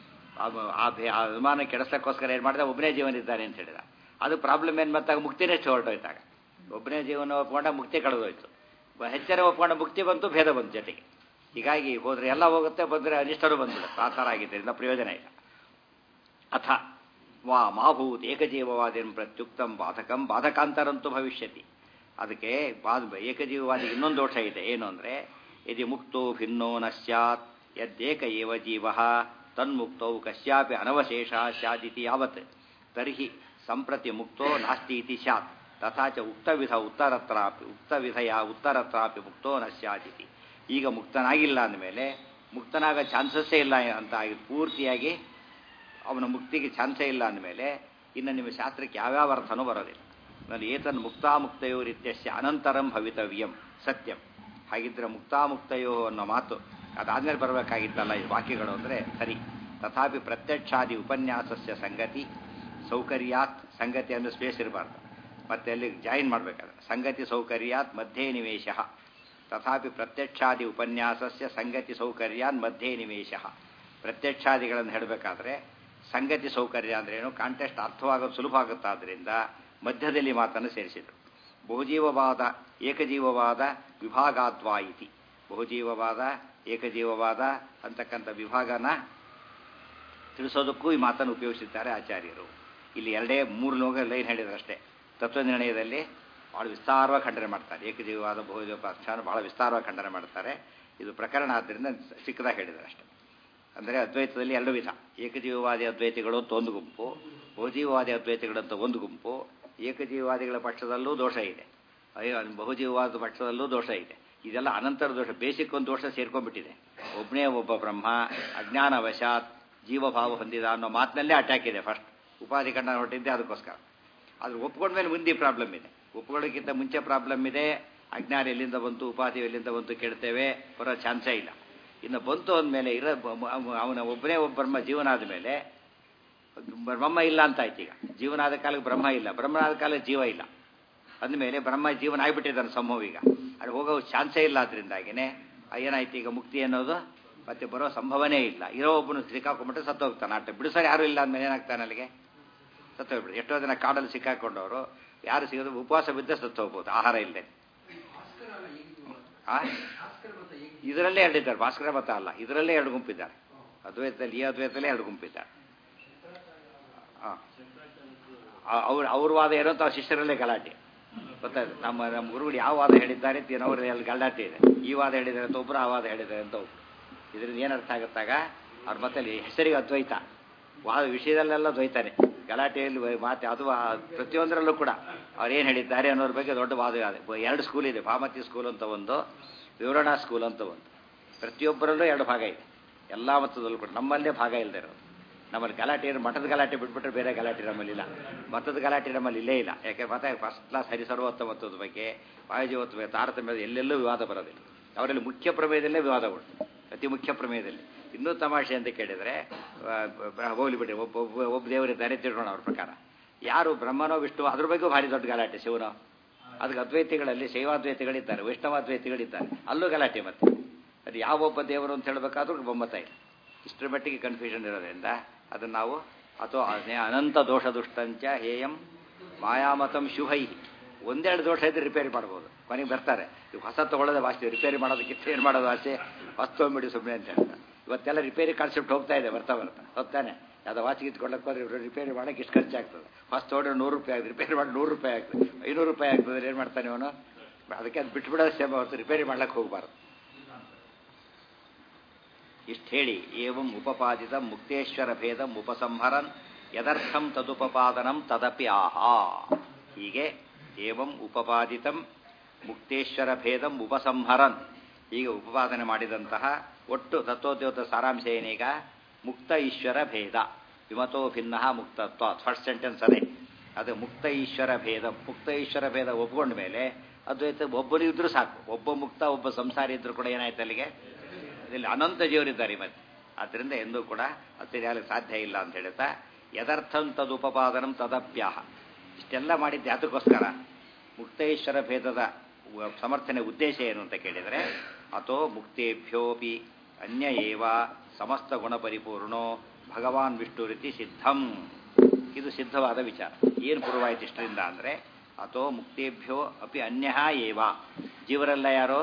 ಆ ಭೇ ಆ ವಿಮಾನ ಕೆಡಿಸೋಕ್ಕೋಸ್ಕರ ಏನು ಮಾಡಿದ ಒಬ್ಬನೇ ಜೀವನ ಇದ್ದಾನೆ ಅಂತ ಹೇಳಿದ ಅದು ಪ್ರಾಬ್ಲಮ್ ಏನು ಮತ್ತಾಗ ಮುಕ್ತಿನೇ ಹೊರಟೋಯ್ತಾಗ ಒಬ್ಬನೇ ಜೀವನ ಒಪ್ಕೊಂಡ ಮುಕ್ತಿ ಕಳೆದೋಯ್ತು ಹೆಚ್ಚರ ಒಪ್ಕೊಂಡ ಮುಕ್ತಿ ಬಂತು ಭೇದ ಬಂತು ಜೊತೆಗೆ ಹೀಗಾಗಿ ಹೋದ್ರೆ ಎಲ್ಲ ಹೋಗುತ್ತೆ ಬಂದರೆ ಅನಿಷ್ಟರು ಬಂದ್ಬಿಡುತ್ತೆ ಆ ಥರ ಆಗಿದ್ದರಿಂದ ಪ್ರಯೋಜನ ಇಲ್ಲ ಅಥ ವಾ ಮಾಭೂತ್ ಏಕಜೀವವಾದಿನ ಪ್ರತ್ಯುಕ್ತಂ ಬಾಧಕಂ ಬಾಧಕಾಂತರಂತೂ ಭವಿಷ್ಯತಿ ಅದಕ್ಕೆ ಬಾದ್ ಏಕಜೀವವಾದಿಗೆ ಇನ್ನೊಂದು ದೋಷ ಇದೆ ಏನು ಅಂದರೆ ಯದಿ ಮುಕ್ತೋ ಭಿನ್ನೋ ನ ಸ್ಯಾತ್ ಯದ್ದೇಕ ಏವ ಜೀವ ತನ್ಮುಕ್ತೌ ಕಸ್ಯಾಪಿ ಅನವಶೇಷ ಸ್ಯಾದಿತಿ ಯಾವತ್ ತರ್ಹಿ ಸಂಪ್ರತಿ ಮುಕ್ತೋ ನಾಸ್ತಿ ಇತಿ ಸ್ಯಾತ್ ತಥಾ ಚ ಉಕ್ತವಿಧ ಉತ್ತರತ್ರಾಪಿ ಉಕ್ತವಿಧಯ ಉತ್ತರತ್ರಾಪಿ ಮುಕ್ತೋ ನ ಸ್ಯಾದಿತಿ ಈಗ ಮುಕ್ತನಾಗಿಲ್ಲ ಅಂದಮೇಲೆ ಮುಕ್ತನಾಗ ಚಾನ್ಸಸ್ಸೇ ಇಲ್ಲ ಅಂತ ಆಗಿ ಪೂರ್ತಿಯಾಗಿ ಅವನ ಮುಕ್ತಿಗೆ ಚಾನ್ಸೇ ಇಲ್ಲ ಅಂದಮೇಲೆ ಇನ್ನು ನಿಮ್ಮ ಶಾಸ್ತ್ರಕ್ಕೆ ಯಾವ್ಯಾವ ಅರ್ಥನೂ ಬರೋದಿಲ್ಲ ನಾನು ಏತನ್ ಮುಕ್ತಾಮುಕ್ತಯೋರಿತ್ಯಸ್ಯ ಅನಂತರಂ ಭವಿತವ್ಯಂ ಸತ್ಯಂ ಹಾಗಿದ್ರೆ ಮುಕ್ತಾಮುಕ್ತಯೋ ಅನ್ನೋ ಮಾತು ಅದಾದ್ಮೇಲೆ ಬರಬೇಕಾಗಿತ್ತಲ್ಲ ಈ ವಾಕ್ಯಗಳು ಅಂದರೆ ಸರಿ ತಥಾಪಿ ಪ್ರತ್ಯಕ್ಷಾದಿ ಉಪನ್ಯಾಸಸ್ಯ ಸಂಗತಿ ಸೌಕರ್ಯಾತ್ ಸಂಗತಿ ಅಂದರೆ ಸ್ಪೇಸ್ ಇರಬಾರ್ದು ಮತ್ತೆ ಅಲ್ಲಿ ಜಾಯಿನ್ ಮಾಡಬೇಕಾದ್ರೆ ಸಂಗತಿ ಸೌಕರ್ಯಾತ್ ಮಧ್ಯೆ ನಿವೇಶ ತಥಾಪಿ ಪ್ರತ್ಯಕ್ಷಾದಿ ಉಪನ್ಯಾಸಸ್ಯ ಸಂಗತಿ ಸೌಕರ್ಯಾನ್ ಮಧ್ಯೆ ನಿವೇಶ ಪ್ರತ್ಯಕ್ಷಾದಿಗಳನ್ನು ಹೇಳಬೇಕಾದ್ರೆ ಸಂಗತಿ ಸೌಕರ್ಯ ಅಂದ್ರೇನು ಕಾಂಟೆಸ್ಟ್ ಅರ್ಥವಾಗೋದು ಸುಲಭ ಆಗುತ್ತಾದ್ರಿಂದ ಮಧ್ಯದಲ್ಲಿ ಮಾತನ್ನು ಸೇರಿಸಿದರು ಬಹುಜೀವವಾದ ಏಕಜೀವವಾದ ವಿಭಾಗಾದ್ವಾ ಇತಿ ಬಹುಜೀವವಾದ ಏಕಜೀವವಾದ ಅಂತಕ್ಕಂಥ ವಿಭಾಗನ ತಿಳಿಸೋದಕ್ಕೂ ಈ ಮಾತನ್ನು ಉಪಯೋಗಿಸಿದ್ದಾರೆ ಆಚಾರ್ಯರು ಇಲ್ಲಿ ಎರಡೇ ಮೂರು ಲೋಕ ಲೈನ್ ಹೇಳಿದ್ರಷ್ಟೇ ತತ್ವನಿರ್ಣಯದಲ್ಲಿ ಭಾಳ ವಿಸ್ತಾರವಾಗಿ ಖಂಡನೆ ಮಾಡ್ತಾರೆ ಏಕಜೀವವಾದ ಬಹುಜೀವಪಾಖ್ಯಾನ ಭಾಳ ವಿಸ್ತಾರವಾಗಿ ಖಂಡನೆ ಮಾಡ್ತಾರೆ ಇದು ಪ್ರಕರಣ ಆದ್ದರಿಂದ ಚಿಕ್ಕದಾಗಿ ಹೇಳಿದ್ದಾರೆ ಅಷ್ಟೇ ಅಂದರೆ ಅದ್ವೈತದಲ್ಲಿ ಎರಡು ವಿಧ ಏಕಜೀವವಾದಿ ಅದ್ವೈತಿಗಳು ಅಂತ ಒಂದು ಗುಂಪು ಬಹುಜೀವವಾದಿ ಅದ್ವೈತಿಗಳು ಅಂತ ಒಂದು ಗುಂಪು ಏಕಜೀವವಾದಿಗಳ ಪಕ್ಷದಲ್ಲೂ ದೋಷ ಇದೆ ಅಯ್ಯೋ ಬಹುಜೀವವಾದ ಪಕ್ಷದಲ್ಲೂ ದೋಷ ಇದೆ ಇದೆಲ್ಲ ಅನಂತರ ದೋಷ ಬೇಸಿಕ್ ಒಂದು ದೋಷ ಸೇರ್ಕೊಂಡ್ಬಿಟ್ಟಿದೆ ಒಬ್ಬನೇ ಒಬ್ಬ ಬ್ರಹ್ಮ ಅಜ್ಞಾನವಶಾತ್ ಜೀವಭಾವ ಹೊಂದಿದ ಅನ್ನೋ ಮಾತಿನಲ್ಲೇ ಅಟ್ಯಾಕ್ ಇದೆ ಫಸ್ಟ್ ಉಪಾಧಿ ಕಂಡ ಹೊರಟಿದ್ದೆ ಅದಕ್ಕೋಸ್ಕರ ಅದು ಒಪ್ಕೊಂಡ್ಮೇಲೆ ಮುಂದೆ ಪ್ರಾಬ್ಲಮ್ ಇದೆ ಒಪ್ಕೊಳ್ಳೋಕ್ಕಿಂತ ಮುಂಚೆ ಪ್ರಾಬ್ಲಮ್ ಇದೆ ಅಜ್ಞಾನ ಎಲ್ಲಿಂದ ಬಂತು ಉಪಾಧಿ ಎಲ್ಲಿಂದ ಬಂತು ಕೇಳ್ತೇವೆ ಬರೋ ಚಾನ್ಸೇ ಇಲ್ಲ ಇನ್ನು ಬಂತು ಅಂದಮೇಲೆ ಇರೋ ಅವನ ಒಬ್ಬನೇ ಒಬ್ಬ ಬ್ರಹ್ಮ ಜೀವನ ಆದಮೇಲೆ ಬ್ರಹ್ಮ ಇಲ್ಲ ಅಂತ ಆಯ್ತು ಈಗ ಜೀವನ ಆದ ಕಾಲಕ್ಕೆ ಬ್ರಹ್ಮ ಇಲ್ಲ ಬ್ರಹ್ಮ ಆದ ಕಾಲಕ್ಕೆ ಜೀವ ಇಲ್ಲ ಅಂದಮೇಲೆ ಬ್ರಹ್ಮ ಜೀವನ ಆಗಿಬಿಟ್ಟಿದ್ದಾನೆ ಸಂಭವ ಈಗ ಅದು ಹೋಗೋ ಚಾನ್ಸೇ ಇಲ್ಲ ಅದರಿಂದಾಗಿನೇ ಏನಾಯ್ತು ಈಗ ಮುಕ್ತಿ ಅನ್ನೋದು ಮತ್ತೆ ಬರೋ ಸಂಭವನೇ ಇಲ್ಲ ಇರೋ ಒಬ್ಬನು ಸಿಕ್ಕಾಕೊಂಡ್ಬಿಟ್ರೆ ಸತ್ತು ಹೋಗ್ತಾನೆ ಆಟ ಬಿಡಿಸೋರು ಯಾರು ಇಲ್ಲ ಅಂದಮೇಲೆ ಏನಾಗ್ತಾನೆ ಅಲ್ಲಿಗೆ ಸತ್ತು ಹೋಗ್ಬಿಡು ಎಷ್ಟೋ ಜನ ಕಾಡಲ್ಲಿ ಸಿಕ್ಕಾಕೊಂಡವರು ಯಾರು ಸಿಗೋದು ಉಪವಾಸ ಬಿದ್ದರೆ ಸತ್ತು ಹೋಗ್ಬೋದು ಆಹಾರ ಇಲ್ಲದೆ ಇದರಲ್ಲೇ ಎರಡಿದ್ದಾರೆ ಭಾಸ್ಕರ ಮತ ಅಲ್ಲ ಇದರಲ್ಲೇ ಎರಡು ಗುಂಪಿದ್ದಾರೆ ಅದ್ವೈತದಲ್ಲಿ ಈ ಅದ್ವೈತಲ್ಲೇ ಎರಡು ಗುಂಪಿದ್ದಾರೆ ಅವ್ರ ಅವ್ರ ವಾದ ಏನೋ ತಾವು ಶಿಷ್ಯರಲ್ಲೇ ಗಲಾಟೆ ಗೊತ್ತಾಯ್ತು ನಮ್ಮ ನಮ್ಮ ಗುರುಗಳು ಯಾವ ವಾದ ಹೇಳಿದ್ದಾರೆ ಏನವ್ರ ಅಲ್ಲಿ ಗಲಾಟೆ ಇದೆ ಈ ವಾದ ಹೇಳಿದ್ದಾರೆ ಅಂತ ಒಬ್ಬರು ಆ ವಾದ ಹೇಳಿದ್ದಾರೆ ಅಂತ ಒಬ್ರು ಇದರಿಂದ ಏನು ಅರ್ಥ ಆಗುತ್ತಾಗ ಅವ್ರ ಮತ್ತೆ ಹೆಸರಿಗೆ ಅದ್ವೈತ ವಾದ ವಿಷಯದಲ್ಲೆಲ್ಲ ದ್ವೈತಾನೆ ಗಲಾಟೆಯಲ್ಲಿ ಮಾತೆ ಅದು ಪ್ರತಿಯೊಂದರಲ್ಲೂ ಕೂಡ ಅವ್ರು ಏನು ಹೇಳಿದ್ದಾರೆ ಅನ್ನೋದ್ರ ಬಗ್ಗೆ ದೊಡ್ಡ ವಾದ ಎರಡು ಸ್ಕೂಲ್ ಇದೆ ಭಾಮತಿ ಸ್ಕೂಲ್ ಅಂತ ಒಂದು ವಿವರಣಾ ಸ್ಕೂಲ್ ಅಂತ ಒಂದು ಪ್ರತಿಯೊಬ್ಬರಲ್ಲೂ ಎರಡು ಭಾಗ ಇದೆ ಎಲ್ಲ ಮತದಲ್ಲೂ ಕೂಡ ನಮ್ಮಲ್ಲೇ ಭಾಗ ಇಲ್ಲದೆ ಇರೋದು ನಮ್ಮಲ್ಲಿ ಗಲಾಟೆ ಮಠದ ಗಲಾಟೆ ಬಿಟ್ಬಿಟ್ರೆ ಬೇರೆ ಗಲಾಟೆ ನಮ್ಮಲ್ಲಿ ಇಲ್ಲ ಮತದ ಗಲಾಟೆ ನಮ್ಮಲ್ಲಿ ಇಲ್ಲೇ ಇಲ್ಲ ಯಾಕೆ ಮತ್ತೆ ಫಸ್ಟ್ ಕ್ಲಾಸ್ ಹರಿಸರ್ವೋತ್ತಮತ್ವದ ಬಗ್ಗೆ ವಾಯುಜೀವತ್ವ ತಾರತಮ್ಯದ ಎಲ್ಲೆಲ್ಲೂ ವಿವಾದ ಬರೋದಿಲ್ಲ ಅವರಲ್ಲಿ ಮುಖ್ಯ ಪ್ರಮೇಯದಲ್ಲೇ ವಿವಾದಗಳು ಅತಿ ಮುಖ್ಯ ಪ್ರಮೇಯದಲ್ಲಿ ಇನ್ನೂ ತಮಾಷೆ ಅಂತ ಕೇಳಿದರೆ ಹೋಗ್ಲಿ ಬಿಡಿ ಒಬ್ಬ ಒಬ್ಬ ಒಬ್ಬ ದೇವರಿದ್ದಾರೆ ತಿಳ್ಕೋಣ ಅವ್ರ ಪ್ರಕಾರ ಯಾರು ಬ್ರಹ್ಮನೋ ವಿಷ್ಣು ಅದ್ರ ಬಗ್ಗೆ ಭಾರಿ ದೊಡ್ಡ ಗಲಾಟೆ ಶಿವನೋ ಅದಕ್ಕೆ ಅದ್ವೈತಿಗಳಲ್ಲಿ ಶೈವಾದ್ವೈತಿಗಳಿದ್ದಾರೆ ವೈಷ್ಣವಾದ್ವೈತಿಗಳಿದ್ದಾರೆ ಅಲ್ಲೂ ಗಲಾಟೆ ಮತ್ತೆ ಅದು ಯಾವೊಬ್ಬ ದೇವರು ಅಂತ ಹೇಳಬೇಕಾದ್ರೂ ಬೊಮ್ಮತ್ತ ಇಲ್ಲ ಇಷ್ಟರ ಮಟ್ಟಿಗೆ ಕನ್ಫ್ಯೂಷನ್ ಇರೋದ್ರಿಂದ ಅದನ್ನು ನಾವು ಅಥವಾ ಅನಂತ ದೋಷ ದುಷ್ಟಂಚ ಹೇಯಂ ಮಾಯಾಮತಂ ಶುಭೈ ಒಂದೆರಡು ದೋಷ ಇದ್ರೆ ರಿಪೇರಿ ಮಾಡ್ಬೋದು ಕೊನೆಗೆ ಬರ್ತಾರೆ ಈಗ ಹೊಸ ತಗೊಳ್ಳೋದೇ ವಾಸಿ ರಿಪೇರಿ ಮಾಡೋದಕ್ಕಿಂತ ಏನು ಮಾಡೋದು ಆಸೆ ಹೊಸ ತೊಗೊಂಬಿಡಿ ಸುಮ್ಮನೆ ಅಂತ ಹೇಳ್ತಾರೆ ಇವತ್ತೆಲ್ಲ ರಿಪೇರಿ ಕಾನ್ಸೆಪ್ಟ್ ಹೋಗ್ತಾ ಇದೆ ಬರ್ತಾ ಬರ್ತಾ ಹೋಗ್ತಾನೆ ಯಾವುದೋ ವಾಚಿಗೆ ಇಟ್ಕೊಳ್ಳೋಕೆ ಹೋದ್ರೆ ರಿಪೇರಿ ಮಾಡೋಕೆ ಇಷ್ಟು ಖರ್ಚಾಗ್ತದೆ ಹೊಸ ತೊಗೊಂಡ್ರೆ ನೂರು ರೂಪಾಯಿ ಆಗ್ತದೆ ರಿಪೇರಿ ಮಾಡಿ ನೂರು ರೂಪಾಯಿ ಆಗ್ತದೆ ಐನೂರು ರೂಪಾಯಿ ಆಗ್ತದೆ ಏನು ಮಾಡ್ತಾನೆ ಅವನು ಅದಕ್ಕೆ ಅದು ಬಿಟ್ಬಿಡೋದು ಸೇವೆ ಹೊರತು ರಿಪೇರಿ ಮಾಡ್ಲಿಕ್ಕೆ ಹೋಗಬಾರ್ದು ಇಷ್ಟು ಹೇಳಿ ಏವಂ ಉಪಪಾದಿತ ಮುಕ್ತೇಶ್ವರ ಭೇದಂ ಉಪಸಂಹರನ್ ಯದರ್ಥಂ ತದುಪಪಾದನಂ ತದಪಿ ಆಹಾ ಹೀಗೆ ಏವಂ ಉಪಪಾದಿತಂ ಮುಕ್ತೇಶ್ವರ ಭೇದಂ ಉಪಸಂಹರನ್ ಹೀಗೆ ಉಪಪಾದನೆ ಮಾಡಿದಂತಹ ಒಟ್ಟು ತತ್ವೋದ್ಯೋತ ಸಾರಾಂಶ ಏನೀಗ ಮುಕ್ತ ಈಶ್ವರ ಭೇದ ವಿಮತೋ ಭಿನ್ನ ಮುಕ್ತತ್ವ ಫಸ್ಟ್ ಸೆಂಟೆನ್ಸ್ ಅದೇ ಅದು ಮುಕ್ತ ಈಶ್ವರ ಭೇದ ಮುಕ್ತ ಈಶ್ವರ ಭೇದ ಒಪ್ಕೊಂಡ ಮೇಲೆ ಅದ್ವೈತ ಒಬ್ಬರು ಇದ್ರೂ ಸಾಕು ಒಬ್ಬ ಮುಕ್ತ ಒಬ್ಬ ಸಂಸಾರಿ ಇದ್ರೂ ಕೂಡ ಏನಾಯ್ತು ಅಲ್ಲಿಗೆ ಇಲ್ಲಿ ಅನಂತ ಜೀವರಿದ್ದಾರೆ ಮತ್ತೆ ಆದ್ದರಿಂದ ಎಂದೂ ಕೂಡ ಅತ್ಯಜಾಲಕ್ಕೆ ಸಾಧ್ಯ ಇಲ್ಲ ಅಂತ ಹೇಳ್ತಾ ಯದರ್ಥಂ ತದುಪಪಾದನಂ ತದಪ್ಯಾಹ ಇಷ್ಟೆಲ್ಲ ಮಾಡಿದ್ದು ಯಾತಕ್ಕೋಸ್ಕರ ಮುಕ್ತೇಶ್ವರ ಭೇದದ ಸಮರ್ಥನೆ ಉದ್ದೇಶ ಏನು ಅಂತ ಕೇಳಿದರೆ ಅಥೋ ಮುಕ್ತೇಭ್ಯೋಪಿ ಅನ್ಯ ಏವ ಸಮಸ್ತ ಗುಣ ಪರಿಪೂರ್ಣೋ ಭಗವಾನ್ ವಿಷ್ಣು ರೀತಿ ಸಿದ್ಧಂ ಇದು ಸಿದ್ಧವಾದ ವಿಚಾರ ಏನು ಪೂರ್ವಾಯ್ತು ಇಷ್ಟರಿಂದ ಅಂದರೆ ಅಥೋ ಮುಕ್ತೇಭ್ಯೋ ಅಪಿ ಅನ್ಯ ಏವ ಜೀವರೆಲ್ಲ ಯಾರೋ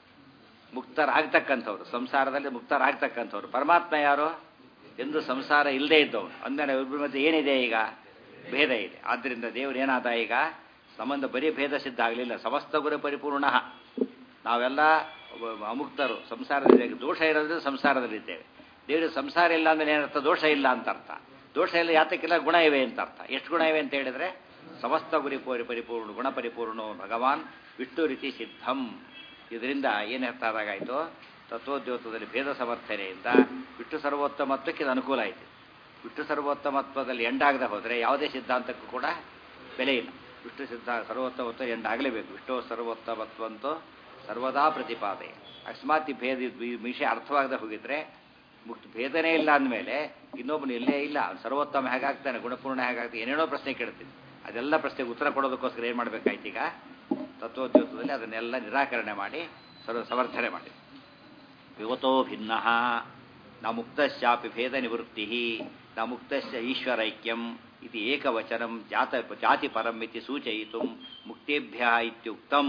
ಮುಕ್ತರಾಗ್ತಕ್ಕಂಥವ್ರು ಸಂಸಾರದಲ್ಲಿ ಮುಕ್ತರಾಗ್ತಕ್ಕಂಥವ್ರು ಪರಮಾತ್ಮ ಯಾರು ಎಂದು ಸಂಸಾರ ಇಲ್ಲದೆ ಇದ್ದವನು ಅಂದರೆ ಇಬ್ಬರ ಮಧ್ಯೆ ಏನಿದೆ ಈಗ ಭೇದ ಇದೆ ಆದ್ದರಿಂದ ದೇವರು ಏನಾದ ಈಗ ಸಂಬಂಧ ಬರೀ ಭೇದ ಸಿದ್ಧ ಆಗಲಿಲ್ಲ ಸಮಸ್ತ ಗುರು ಪರಿಪೂರ್ಣ ನಾವೆಲ್ಲ ಅಮುಕ್ತರು ಸಂಸಾರದಲ್ಲಿ ದೋಷ ಇರೋದ್ರಿಂದ ಸಂಸಾರದಲ್ಲಿದ್ದೇವೆ ದೇವರು ಸಂಸಾರ ಇಲ್ಲ ಅಂದ್ರೆ ಏನರ್ಥ ದೋಷ ಇಲ್ಲ ಅಂತ ಅರ್ಥ ದೋಷ ಇಲ್ಲ ಯಾತಕ್ಕಿಲ್ಲ ಗುಣ ಇವೆ ಅಂತ ಅರ್ಥ ಎಷ್ಟು ಗುಣ ಇವೆ ಅಂತ ಹೇಳಿದ್ರೆ ಸಮಸ್ತ ಗುರಿ ಪರಿಪೂರ್ಣ ಗುಣ ಪರಿಪೂರ್ಣ ಭಗವಾನ್ ವಿಷ್ಣು ರೀತಿ ಸಿದ್ಧಂ ಇದರಿಂದ ಏನು ಅರ್ಥ ಆದಾಗಾಯಿತು ತತ್ವೋದ್ಯೋತದಲ್ಲಿ ಭೇದ ಸಮರ್ಥನೆಯಿಂದ ವಿಷ್ಣು ಸರ್ವೋತ್ತಮತ್ವಕ್ಕೆ ಇದು ಅನುಕೂಲ ಆಯಿತು ವಿಷ್ಣು ಸರ್ವೋತ್ತಮತ್ವದಲ್ಲಿ ಎಂಡಾಗದೆ ಹೋದರೆ ಯಾವುದೇ ಸಿದ್ಧಾಂತಕ್ಕೂ ಕೂಡ ಬೆಲೆ ಇಲ್ಲ ವಿಷ್ಣು ಸಿದ್ಧ ಸರ್ವೋತ್ತಮತ್ವ ಎಂಡಾಗಲೇಬೇಕು ವಿಷ್ಣು ಸರ್ವೋತ್ತಮತ್ವಂತೂ ಸರ್ವದಾ ಪ್ರತಿಪಾದೆ ಅಕಸ್ಮಾತ್ ಈ ಭೇದ ವಿಷಯ ಅರ್ಥವಾಗದೆ ಹೋಗಿದ್ರೆ ಮುಕ್ತ ಭೇದನೇ ಇಲ್ಲ ಅಂದಮೇಲೆ ಇನ್ನೊಬ್ಬನು ಎಲ್ಲೇ ಇಲ್ಲ ಸರ್ವೋತ್ತಮ ಹೇಗಾಗ್ತಾನೆ ಗುಣಪೂರ್ಣ ಹೇಗಾಗ್ತಾನೆ ಏನೇನೋ ಪ್ರಶ್ನೆ ಕೇಳ್ತೀನಿ ಅದೆಲ್ಲ ಪ್ರಶ್ನೆಗೆ ಉತ್ತರ ಕೊಡೋದಕ್ಕೋಸ್ಕರ ಏನು ಮಾಡಬೇಕಾಯ್ತು ಈಗ ತತ್ವೋದ್ಯೋತದಲ್ಲಿ ಅದನ್ನೆಲ್ಲ ನಿರಾಕರಣೆ ಮಾಡಿ ಸರ್ವ ಸಮರ್ಥನೆ ಮಾಡಿ ವಿವತೋ ಭಿನ್ನ ನ ಮುಕ್ತಶ್ಚಾಪಿ ಭೇದ ನಿವೃತ್ತಿ ನ ಮುಕ್ತಶ್ಚ ಈಶ್ವರೈಕ್ಯಂ ಇದು ಏಕವಚನಂ ಜಾತ ಜಾತಿ ಪರಂ ಇತಿ ಸೂಚಯಿತು ಮುಕ್ತೇಭ್ಯ ಇತ್ಯುಕ್ತಂ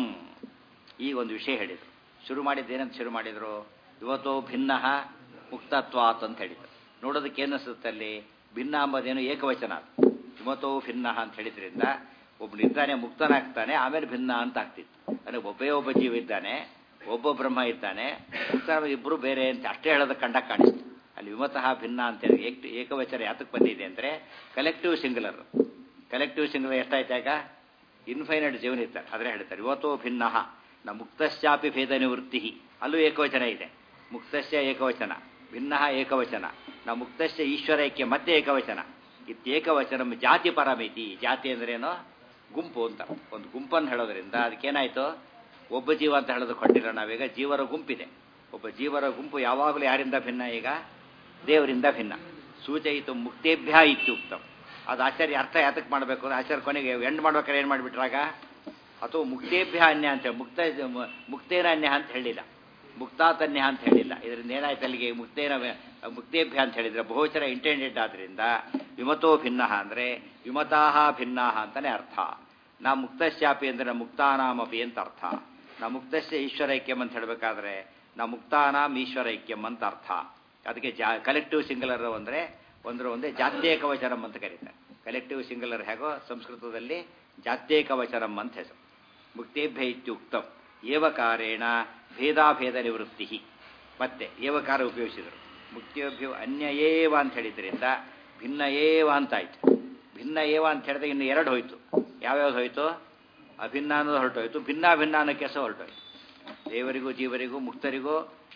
ಈಗ ಒಂದು ವಿಷಯ ಹೇಳಿದರು ಶುರು ಮಾಡಿದ್ದೇನಂತ ಶುರು ಮಾಡಿದರು ಇವತ್ತೋ ಭಿನ್ನ ಮುಕ್ತತ್ವಾತ್ ಅಂತ ಹೇಳಿದರು ನೋಡೋದಕ್ಕೆ ಏನಿಸುತ್ತೆ ಅಲ್ಲಿ ಭಿನ್ನ ಅಂಬುದೇನು ಏಕವಚನ ಇವತ್ತೋ ಭಿನ್ನ ಅಂತ ಹೇಳಿದ್ರಿಂದ ಒಬ್ಬನಿದ್ದಾನೆ ಮುಕ್ತನಾಗ್ತಾನೆ ಆಮೇಲೆ ಭಿನ್ನ ಅಂತ ಆಗ್ತಿತ್ತು ಅಂದರೆ ಒಬ್ಬೇ ಒಬ್ಬ ಜೀವ ಇದ್ದಾನೆ ಒಬ್ಬ ಬ್ರಹ್ಮ ಇದ್ದಾನೆ ಮುಕ್ತ ಇಬ್ಬರು ಬೇರೆ ಅಂತ ಅಷ್ಟೇ ಹೇಳೋದು ಕಂಡ ಕಾಣಿಸ್ತು ಅಲ್ಲಿ ವಿಮತಃ ಭಿನ್ನ ಅಂತೇಳಿ ಏಕ ಏಕವಚನ ಯಾತಕ್ಕೆ ಬಂದಿದೆ ಅಂದರೆ ಕಲೆಕ್ಟಿವ್ ಸಿಂಗುಲರ್ ಕಲೆಕ್ಟಿವ್ ಸಿಂಗುಲರ್ ಎಷ್ಟಾಯ್ತು ಆಗ ಇನ್ಫೈನೈಟ್ ಜೀವನ ಇರ್ತಾರೆ ಆದರೆ ಹೇಳ್ತಾರೆ ಇವತ್ತೋ ಭಿನ್ನ ನ ಮುಕ್ತಶ್ಚಾಪಿ ಭೇದ ನಿವೃತ್ತಿ ಅಲ್ಲೂ ಏಕವಚನ ಇದೆ ಮುಕ್ತಶ್ಚ ಏಕವಚನ ಭಿನ್ನ ಏಕವಚನ ನ ಮುಕ್ತಶ್ಚ ಈಶ್ವರೈಕ್ಯ ಮತ್ತೆ ಏಕವಚನ ಇತ್ಯೇಕವಚನ ಜಾತಿ ಪರಮಿತಿ ಜಾತಿ ಅಂದ್ರೇನು ಗುಂಪು ಅಂತ ಒಂದು ಗುಂಪನ್ನು ಹೇಳೋದ್ರಿಂದ ಅದಕ್ಕೇನಾಯ್ತು ಒಬ್ಬ ಜೀವ ಅಂತ ಹೇಳೋದು ಕೊಟ್ಟಿಲ್ಲ ನಾವೀಗ ಜೀವರ ಗುಂಪಿದೆ ಒಬ್ಬ ಜೀವರ ಗುಂಪು ಯಾವಾಗಲೂ ಯಾರಿಂದ ಭಿನ್ನ ಈಗ ದೇವರಿಂದ ಭಿನ್ನ ಸೂಚಯಿತು ಮುಕ್ತೇಭ್ಯ ಇತ್ಯುಕ್ತಂ ಅದು ಆಚಾರ್ಯ ಅರ್ಥ ಯಾತಕ್ಕೆ ಮಾಡಬೇಕು ಅಂದ್ರೆ ಆಚಾರ್ಯ ಕೊನೆಗೆ ಎಂಡ್ ಮಾಡ್ಬೇಕಾದ್ರೆ ಏನು ಮಾಡಿಬಿಟ್ರಾಗ ಅಥವಾ ಮುಕ್ತೇಭ್ಯ ಅನ್ಯ ಅಂತ ಮುಕ್ತ ಮುಕ್ತೇನ ಅನ್ಯ ಅಂತ ಹೇಳಿಲ್ಲ ಮುಕ್ತಾತನ್ಯ ಅಂತ ಹೇಳಿಲ್ಲ ಇದರಿಂದ ಏನಾಯ್ತು ಅಲ್ಲಿಗೆ ಮುಕ್ತೇನ ಮುಕ್ತೇಭ್ಯ ಅಂತ ಹೇಳಿದ್ರೆ ಬಹುಚರ ಇಂಟೆಂಡೆಡ್ ಆದ್ರಿಂದ ವಿಮತೋ ಭಿನ್ನ ಅಂದರೆ ವಿಮತಾಹ ಭಿನ್ನಾಹ ಅಂತಾನೆ ಅರ್ಥ ನಾ ಮುಕ್ತಶ್ಯಾಪಿ ಅಂದರೆ ಮುಕ್ತಾನಾಮಪಿ ಅಂತ ಅರ್ಥ ನಾ ಮುಕ್ತಶ್ಯ ಈಶ್ವರೈಕ್ಯಂ ಅಂತ ಹೇಳಬೇಕಾದ್ರೆ ನಾ ಮುಕ್ತಾನಾಮ್ ಈಶ್ವರೈಕ್ಯಂ ಅಂತ ಅರ್ಥ ಅದಕ್ಕೆ ಜಾ ಕಲೆಕ್ಟಿವ್ ಸಿಂಗುಲರ್ ಅಂದರೆ ಒಂದರ ಒಂದೇ ಜಾತ್ಯೇಕವಚನಂ ಅಂತ ಕರೀತಾರೆ ಕಲೆಕ್ಟಿವ್ ಸಿಂಗುಲರ್ ಹೇಗೋ ಸಂಸ್ಕೃತದಲ್ಲಿ ಜಾತ್ಯೇಕವಚನಂ ಅಂತ ಹೆಸರು ಮುಕ್ತೇಭ್ಯ ಇತ್ಯುಕ್ತಂ ಏವಕಾರೇಣ ಭೇದಾಭೇದ ನಿವೃತ್ತಿ ಮತ್ತೆ ಏವಕಾರ ಉಪಯೋಗಿಸಿದರು ಮುಕ್ತಿಯೋಭ್ಯೋ ಅನ್ಯ ಏವ ಅಂತ ಹೇಳಿದ್ರಿಂದ ಭಿನ್ನ ಏವ ಅಂತಾಯ್ತು ಭಿನ್ನ ಏವ ಅಂತ ಹೇಳಿದಾಗ ಇನ್ನು ಎರಡು ಹೋಯ್ತು ಯಾವ್ಯಾವ್ದು ಹೋಯ್ತು ಅಭಿನ್ನ ಅನ್ನೋದು ಹೊರಟೋಯ್ತು ಭಿನ್ನ ಭಿನ್ನ ಅನ್ನೋ ಕೆಲಸ ಹೊರಟೋಯ್ತು ದೇವರಿಗೂ ಜೀವರಿಗೂ ಮುಕ್ತರಿಗೂ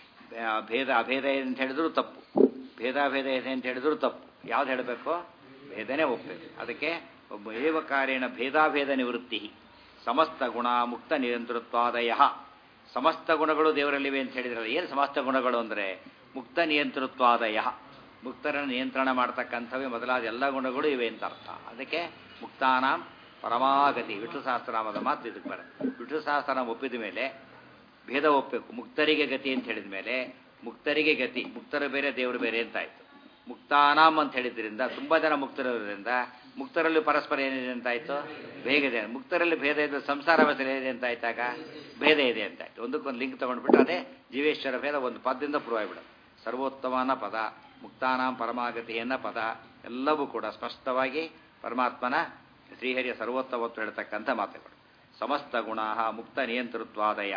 ಭೇದ ಅಭೇದ ಅಂತ ಹೇಳಿದ್ರು ತಪ್ಪು ಭೇದಾಭೇದ ಇದೆ ಅಂತ ಹೇಳಿದ್ರು ತಪ್ಪು ಯಾವ್ದು ಹೇಳಬೇಕು ಭೇದನೇ ಒಪ್ಪಬೇಕು ಅದಕ್ಕೆ ಒಬ್ಬ ಏವಕಾರೇಣ ಭೇದಾಭೇದ ನಿವೃತ್ತಿ ಸಮಸ್ತ ಗುಣ ಮುಕ್ತ ನಿರಂತರತ್ವಾದಯ ಸಮಸ್ತ ಗುಣಗಳು ದೇವರಲ್ಲಿವೆ ಅಂತ ಹೇಳಿದ್ರಲ್ಲ ಏನು ಸಮಸ್ತ ಗುಣಗಳು ಅಂದರೆ ಮುಕ್ತ ನಿಯಂತೃತ್ವಾದಯ ಮುಕ್ತರನ್ನು ನಿಯಂತ್ರಣ ಮಾಡ್ತಕ್ಕಂಥವೇ ಮೊದಲಾದ ಎಲ್ಲ ಗುಣಗಳು ಇವೆ ಅಂತ ಅರ್ಥ ಅದಕ್ಕೆ ಮುಕ್ತಾನಾಂ ಪರಮಾಗತಿ ವಿಷ್ಣು ಸಹಸ್ರನಾಮದ ಮಾತು ಇದಕ್ಕೆ ಬರುತ್ತೆ ವಿಷ್ಣು ಸಹಸ್ರನಾಮ ಒಪ್ಪಿದ ಮೇಲೆ ಭೇದ ಒಪ್ಪಬೇಕು ಮುಕ್ತರಿಗೆ ಗತಿ ಅಂತ ಹೇಳಿದ ಮೇಲೆ ಮುಕ್ತರಿಗೆ ಗತಿ ಮುಕ್ತರು ಬೇರೆ ದೇವರು ಬೇರೆ ಅಂತಾಯ್ತು ಮುಕ್ತಾನಾಂ ಅಂತ ಹೇಳಿದ್ರಿಂದ ತುಂಬ ಜನ ಮುಕ್ತರಿರೋದ್ರಿಂದ ಮುಕ್ತರಲ್ಲಿ ಪರಸ್ಪರ ಏನಿದೆ ಅಂತಾಯ್ತು ಭೇದ ಇದೆ ಮುಕ್ತರಲ್ಲಿ ಭೇದ ಇದೆ ಸಂಸಾರ ವ್ಯವಸ್ಥೆ ಇದೆ ಅಂತ ಆಯ್ತಾಗ ಭೇದ ಇದೆ ಅಂತಾಯ್ತು ಒಂದಕ್ಕೊಂದು ಲಿಂಕ್ ತಗೊಂಡ್ಬಿಟ್ಟು ಅದೇ ಜೀವೇಶ್ವರ ಭೇದ ಒಂದು ಪದದಿಂದ ಪ್ರೂವ್ ಆಗಿಬಿಡೋದು ಸರ್ವೋತ್ತಮನ ಪದ ಮುಕ್ತಾನಾಂ ಪರಮಾಗತಿಯನ್ನ ಪದ ಎಲ್ಲವೂ ಕೂಡ ಸ್ಪಷ್ಟವಾಗಿ ಪರಮಾತ್ಮನ ಶ್ರೀಹರಿಯ ಸರ್ವೋತ್ತಮತ್ವ ಹೇಳ್ತಕ್ಕಂಥ ಮಾತುಗಳು ಸಮಸ್ತ ಗುಣ ಮುಕ್ತ ನಿಯಂತೃತ್ವಾದಯ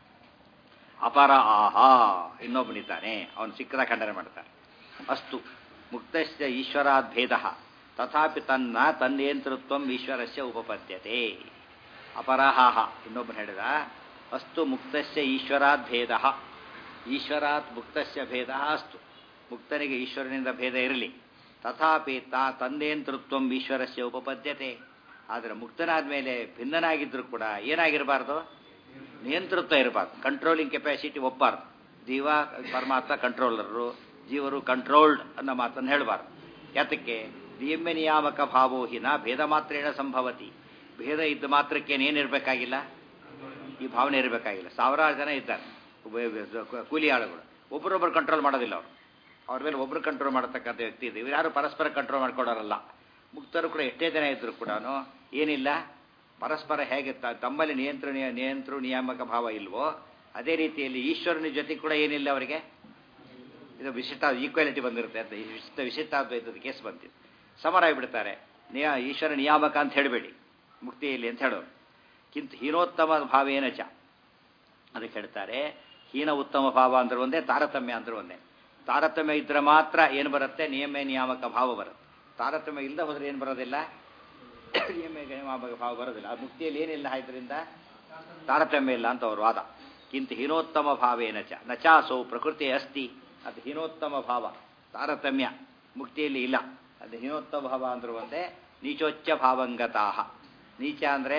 ಅಪರ ಆಹಾ ಇನ್ನೊಬ್ಬನಿದ್ದಾನೆ ಅವನು ಸಿಕ್ಕದ ಖಂಡನೆ ಮಾಡ್ತಾನೆ ಅಸ್ತು ಮುಕ್ತಸ್ಯ ಈಶ್ವರಾದ್ ಭೇದ ತಥಾಪಿ ತನ್ನ ತನ್ನಿಯಂತೃತ್ವ ಈಶ್ವರಸ್ಯ ಉಪಪದ್ಯತೆ ಅಪರಹಾಹ ಇನ್ನೊಬ್ಬನು ಹೇಳಿದ ಅಸ್ತು ಮುಕ್ತಸ್ಯ ಈಶ್ವರಾದ್ ಭೇದ ಈಶ್ವರಾತ್ ಮುಕ್ತಸ್ಯ ಭೇದ ಅಸ್ತು ಮುಕ್ತನಿಗೆ ಈಶ್ವರನಿಂದ ಭೇದ ಇರಲಿ ತಥಾಪಿ ತಾ ತಂದೇಂತೃತ್ವ ಈಶ್ವರಸ್ಯ ಉಪಪದ್ಯತೆ ಆದರೆ ಮುಕ್ತನಾದ ಮೇಲೆ ಭಿನ್ನನಾಗಿದ್ದರೂ ಕೂಡ ಏನಾಗಿರಬಾರ್ದು ನಿಯಂತೃತ್ವ ಇರಬಾರ್ದು ಕಂಟ್ರೋಲಿಂಗ್ ಕೆಪಾಸಿಟಿ ಒಪ್ಪಾರ್ದು ಜೀವ ಪರಮಾತ್ಮ ಕಂಟ್ರೋಲರು ಜೀವರು ಕಂಟ್ರೋಲ್ಡ್ ಅನ್ನೋ ಮಾತನ್ನು ಹೇಳಬಾರ್ದು ಯಾತಕ್ಕೆ ನಿಯಮ್ಯ ನಿಯಾಮಕ ಭಾವೋಹಿನ ಭೇದ ಮಾತ್ರೇಣ ಸಂಭವತಿ ಭೇದ ಇದ್ದ ಮಾತ್ರಕ್ಕೆ ಏನಿರಬೇಕಾಗಿಲ್ಲ ಈ ಭಾವನೆ ಇರಬೇಕಾಗಿಲ್ಲ ಸಾವಿರಾರು ಜನ ಇದ್ದಾರೆ ಕೂಲಿ ಆಳುಗಳು ಒಬ್ಬರೊಬ್ಬರು ಕಂಟ್ರೋಲ್ ಮಾಡೋದಿಲ್ಲ ಅವರು ಅವ್ರ ಮೇಲೆ ಒಬ್ಬರು ಕಂಟ್ರೋಲ್ ಮಾಡತಕ್ಕಂಥ ವ್ಯಕ್ತಿ ಇದೆ ಇವ್ರು ಯಾರು ಪರಸ್ಪರ ಕಂಟ್ರೋಲ್ ಮಾಡ್ಕೊಡೋರಲ್ಲ ಮುಕ್ತರು ಕೂಡ ಎಷ್ಟೇ ಜನ ಇದ್ದರೂ ಕೂಡ ಏನಿಲ್ಲ ಪರಸ್ಪರ ಹೇಗೆ ತಮ್ಮಲ್ಲಿ ನಿಯಂತ್ರಣ ನಿಯಂತ್ರ ನಿಯಾಮಕ ಭಾವ ಇಲ್ವೋ ಅದೇ ರೀತಿಯಲ್ಲಿ ಈಶ್ವರನ ಜೊತೆ ಕೂಡ ಏನಿಲ್ಲ ಅವರಿಗೆ ಇದು ವಿಶಿಷ್ಟ ಈಕ್ವಾಲಿಟಿ ಬಂದಿರುತ್ತೆ ಅಂತ ವಿಶಿಷ್ಟ ವಿಶಿಷ್ಟಾದ್ವೈತದ ಕೇಸ್ ಬಂದಿದೆ ಸಮರಾಗಿಬಿಡ್ತಾರೆ ನಿಯ ಈಶ್ವರ ನಿಯಾಮಕ ಅಂತ ಹೇಳಬೇಡಿ ಮುಕ್ತಿಯಲ್ಲಿ ಅಂತ ಹೇಳೋರು ಕಿಂತ ಹೀನೋತ್ತಮ ಭಾವೇನ ಚ ಅದಕ್ಕೆ ಹೇಳ್ತಾರೆ ಹೀನ ಉತ್ತಮ ಭಾವ ಅಂದ್ರೆ ಒಂದೇ ತಾರತಮ್ಯ ಅಂದ್ರೆ ಒಂದೇ ತಾರತಮ್ಯ ಇದ್ರೆ ಮಾತ್ರ ಏನು ಬರುತ್ತೆ ನಿಯಮ ನಿಯಾಮಕ ಭಾವ ಬರುತ್ತೆ ತಾರತಮ್ಯ ಇಲ್ಲದ ಹೋದ್ರೆ ಏನು ಬರೋದಿಲ್ಲ ನಿಯಮ ನಿಯಾಮಕ ಭಾವ ಬರೋದಿಲ್ಲ ಆ ಮುಕ್ತಿಯಲ್ಲಿ ಏನಿಲ್ಲ ಇದರಿಂದ ತಾರತಮ್ಯ ಇಲ್ಲ ಅಂತ ಅವ್ರ ವಾದ ಕಿಂತ ಹೀನೋತ್ತಮ ಭಾವೇನ ಚ ನಚಾಸೋ ಪ್ರಕೃತಿ ಅಸ್ತಿ ಅದು ಹೀನೋತ್ತಮ ಭಾವ ತಾರತಮ್ಯ ಮುಕ್ತಿಯಲ್ಲಿ ಇಲ್ಲ ಅದು ಹೀನೋತ್ತಮ ಭಾವ ಅಂದ್ರೆ ಒಂದೇ ನೀಚೋಚ್ಚ ಭಾವಂಗತಾಹ ನೀಚ ಅಂದರೆ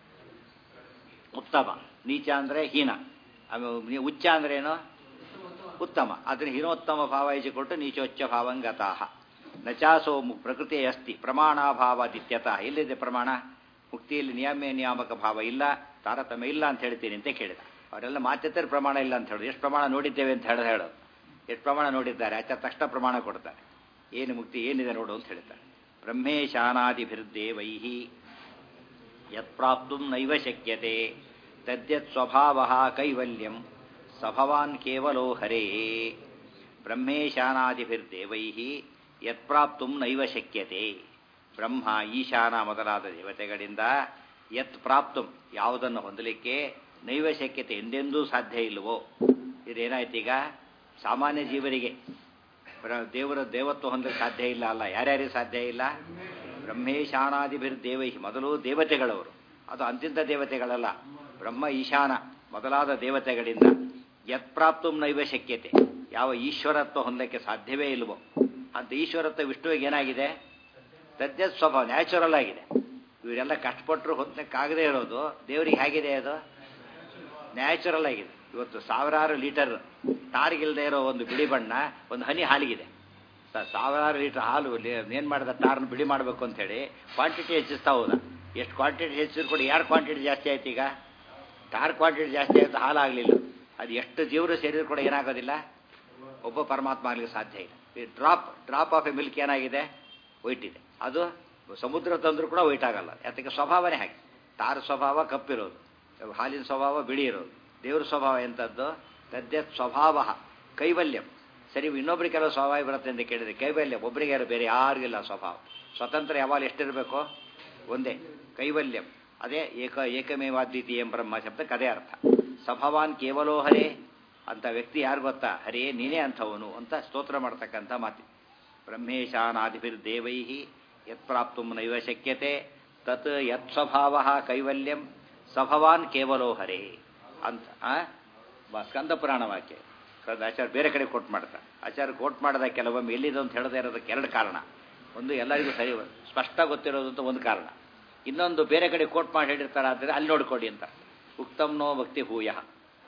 ಉತ್ತಮ ನೀಚ ಅಂದರೆ ಹೀನ ಆಮೇಲೆ ಉಚ್ಚ ಅಂದ್ರೆ ಏನು ಉತ್ತಮ ಅದನ್ನ ಹೀನೋತ್ತಮ ಭಾವ ಕೊಟ್ಟು ನೀಚೋಚ್ಚ ಭಾವಂಗತಾಹ ನಚಾಸೋ ಪ್ರಕೃತಿ ಅಸ್ತಿ ಪ್ರಮಾಣಾಭಾವಾದಿತ್ಯತಃ ಎಲ್ಲಿದೆ ಪ್ರಮಾಣ ಮುಕ್ತಿಯಲ್ಲಿ ನಿಯಮ ನಿಯಾಮಕ ಭಾವ ಇಲ್ಲ ತಾರತಮ್ಯ ಇಲ್ಲ ಅಂತ ಹೇಳ್ತೀನಿ ಅಂತ ಕೇಳಿದ ಅವರೆಲ್ಲ ಮಾತ್ಯತರ ಪ್ರಮಾಣ ಇಲ್ಲ ಅಂತ ಹೇಳೋದು ಎಷ್ಟು ಪ್ರಮಾಣ ನೋಡಿದ್ದೇವೆ ಅಂತ ಹೇಳೋದು ಹೇಳೋದು ಎಷ್ಟು ಪ್ರಮಾಣ ನೋಡಿದ್ದಾರೆ ಆಚಾರ ತಕ್ಷಣ ಪ್ರಮಾಣ ಕೊಡ್ತಾರೆ ಏನು ಮುಕ್ತಿ ಏನಿದೆ ನೋಡು ಅಂತ ಹೇಳ್ತಾರೆ ಬ್ರಹ್ಮೇಶಾನಾದಿಭಿರ್ದೇವೈ ಯತ್ಪ್ರಾಪ್ತು ನೈವ ಶಕ್ಯತೆ ತದ್ಯತ್ ಸ್ವಭಾವ ಕೈವಲ್ಯಂ ಸಭವಾನ್ ಕೇವಲೋ ಹರೇ ಬ್ರಹ್ಮೇಶಾನಾದಿಭಿರ್ದೇವೈ ಯತ್ಪ್ರಾಪ್ತು ನೈವ ಶಕ್ಯತೆ ಬ್ರಹ್ಮ ಈಶಾನ ಮೊದಲಾದ ದೇವತೆಗಳಿಂದ ಯತ್ ಪ್ರಾಪ್ತು ಯಾವುದನ್ನು ಹೊಂದಲಿಕ್ಕೆ ನೈವ ಶಕ್ಯತೆ ಎಂದೆಂದೂ ಸಾಧ್ಯ ಇಲ್ಲವೋ ಇದೇನಾಯ್ತೀಗ ಸಾಮಾನ್ಯ ಜೀವರಿಗೆ ದೇವರ ದೇವತ್ವ ಹೊಂದಕ್ಕೆ ಸಾಧ್ಯ ಇಲ್ಲ ಅಲ್ಲ ಯಾರ್ಯಾರಿಗೆ ಸಾಧ್ಯ ಇಲ್ಲ ಬ್ರಹ್ಮೇಶಾನಾದಿಭಿರ್ ದೇವೈ ಮೊದಲು ದೇವತೆಗಳವರು ಅದು ಅಂತಿಂತ ದೇವತೆಗಳಲ್ಲ ಬ್ರಹ್ಮ ಈಶಾನ ಮೊದಲಾದ ದೇವತೆಗಳಿಂದ ಯತ್ಪ್ರಾಪ್ತು ನೈವ ಶಕ್ಯತೆ ಯಾವ ಈಶ್ವರತ್ವ ಹೊಂದಕ್ಕೆ ಸಾಧ್ಯವೇ ಇಲ್ವೋ ಅಂತ ಈಶ್ವರತ್ವ ವಿಷ್ಣುವಿಗೆ ಏನಾಗಿದೆ ತದ್ಯ ಸ್ವಭಾವ ನ್ಯಾಚುರಲ್ ಆಗಿದೆ ಇವರೆಲ್ಲ ಕಷ್ಟಪಟ್ಟರು ಹೊಂದಕ್ಕಾಗದೇ ಇರೋದು ದೇವರಿಗೆ ಹೇಗಿದೆ ಅದು ನ್ಯಾಚುರಲ್ ಆಗಿದೆ ಇವತ್ತು ಸಾವಿರಾರು ಲೀಟರ್ ಟಾರ್ಗಿಲ್ದೇ ಇರೋ ಒಂದು ಬಿಳಿ ಬಣ್ಣ ಒಂದು ಹನಿ ಹಾಲಿಗಿದೆ ಸಾವಿರಾರು ಲೀಟರ್ ಹಾಲು ಏನು ಮಾಡಿದ ಟಾರ್ನ ಬಿಳಿ ಮಾಡಬೇಕು ಅಂತೇಳಿ ಕ್ವಾಂಟಿಟಿ ಹೆಚ್ಚಿಸ್ತಾ ಹೋದ ಎಷ್ಟು ಕ್ವಾಂಟಿಟಿ ಹೆಚ್ಚಿದ್ರು ಕೂಡ ಯಾರು ಕ್ವಾಂಟಿಟಿ ಜಾಸ್ತಿ ಆಯ್ತು ಈಗ ಟಾರ್ ಕ್ವಾಂಟಿಟಿ ಜಾಸ್ತಿ ಆಯ್ತು ಹಾಲು ಆಗಲಿಲ್ಲ ಅದು ಎಷ್ಟು ಜೀವರು ಸೇರಿದ್ರು ಕೂಡ ಏನಾಗೋದಿಲ್ಲ ಒಬ್ಬ ಪರಮಾತ್ಮ ಆಗಲಿಕ್ಕೆ ಸಾಧ್ಯ ಇಲ್ಲ ಈ drop drop of a milk ಏನಾಗಿದೆ ವೈಟ್ ಇದೆ ಅದು ಸಮುದ್ರ ತಂದರೂ ಕೂಡ ವೈಟ್ ಆಗಲ್ಲ ಯಾತಕ್ಕೆ ಸ್ವಭಾವನೇ ಹಾಗೆ ಟಾರ್ ಸ್ವಭಾವ ಕಪ್ಪಿರೋದು ಹಾಲಿನ ಸ್ವಭಾವ ಬಿಳಿ ಇರೋದು ದೇವ್ರ ಸ್ವಭಾವ ಎಂಥದ್ದು ತದ್ಯ ಸ್ವಭಾವ ಕೈವಲ್ಯಂ ಸರಿ ಇನ್ನೊಬ್ರಿಗೆ ಕೆಲವು ಸ್ವಭಾವ ಬರುತ್ತೆ ಅಂತ ಕೇಳಿದ್ರೆ ಕೈವಲ್ಯ ಒಬ್ಬರಿಗೆ ಯಾರು ಬೇರೆ ಯಾರಿಗಿಲ್ಲ ಸ್ವಭಾವ ಸ್ವತಂತ್ರ ಯಾವಾಗ ಎಷ್ಟಿರಬೇಕು ಒಂದೇ ಕೈವಲ್ಯಂ ಅದೇ ಏಕ ಏಕಮೇವಾದ್ವಿತೀಯ ಬ್ರಹ್ಮ ಶಬ್ದಕ್ಕೆ ಅದೇ ಅರ್ಥ ಸ್ವಭಾವಾನ್ ಕೇವಲೋ ಹರೇ ಅಂತ ವ್ಯಕ್ತಿ ಯಾರು ಗೊತ್ತಾ ಹರೇ ನೀನೇ ಅಂಥವನು ಅಂತ ಸ್ತೋತ್ರ ಮಾಡ್ತಕ್ಕಂಥ ಮಾತಿ ಬ್ರಹ್ಮೇಶಾನಾದಿಭಿರ್ ದೇವೈ ಯತ್ಪ್ರಾಪ್ತು ನೈವ ಶಕ್ಯತೆ ತತ್ ಯತ್ ಸ್ವಭಾವ ಕೈವಲ್ಯಂ ಸಭವಾನ್ ಕೇವಲೋ ಹರೇ ಅಂತ ಸ್ಕಂದ ಪುರಾಣ ವಾಕ್ಯ ಆಚಾರ್ಯ ಬೇರೆ ಕಡೆ ಕೋಟ್ ಮಾಡ್ತಾರೆ ಆಚಾರ್ಯ ಕೋಟ್ ಮಾಡಿದ ಕೆಲವೊಮ್ಮೆ ಎಲ್ಲಿದೆ ಅಂತ ಹೇಳದೇ ಇರೋದಕ್ಕೆ ಎರಡು ಕಾರಣ ಒಂದು ಎಲ್ಲರಿಗೂ ಸರಿ ಸ್ಪಷ್ಟ ಗೊತ್ತಿರೋದು ಅಂತ ಒಂದು ಕಾರಣ ಇನ್ನೊಂದು ಬೇರೆ ಕಡೆ ಕೋಟ್ ಮಾಡಿ ಹೇಳಿರ್ತಾರೆ ಆದರೆ ಅಲ್ಲಿ ನೋಡ್ಕೊಡಿ ಅಂತ ಉಕ್ತಮ್ನೋ ಭಕ್ತಿ ಹೂಯ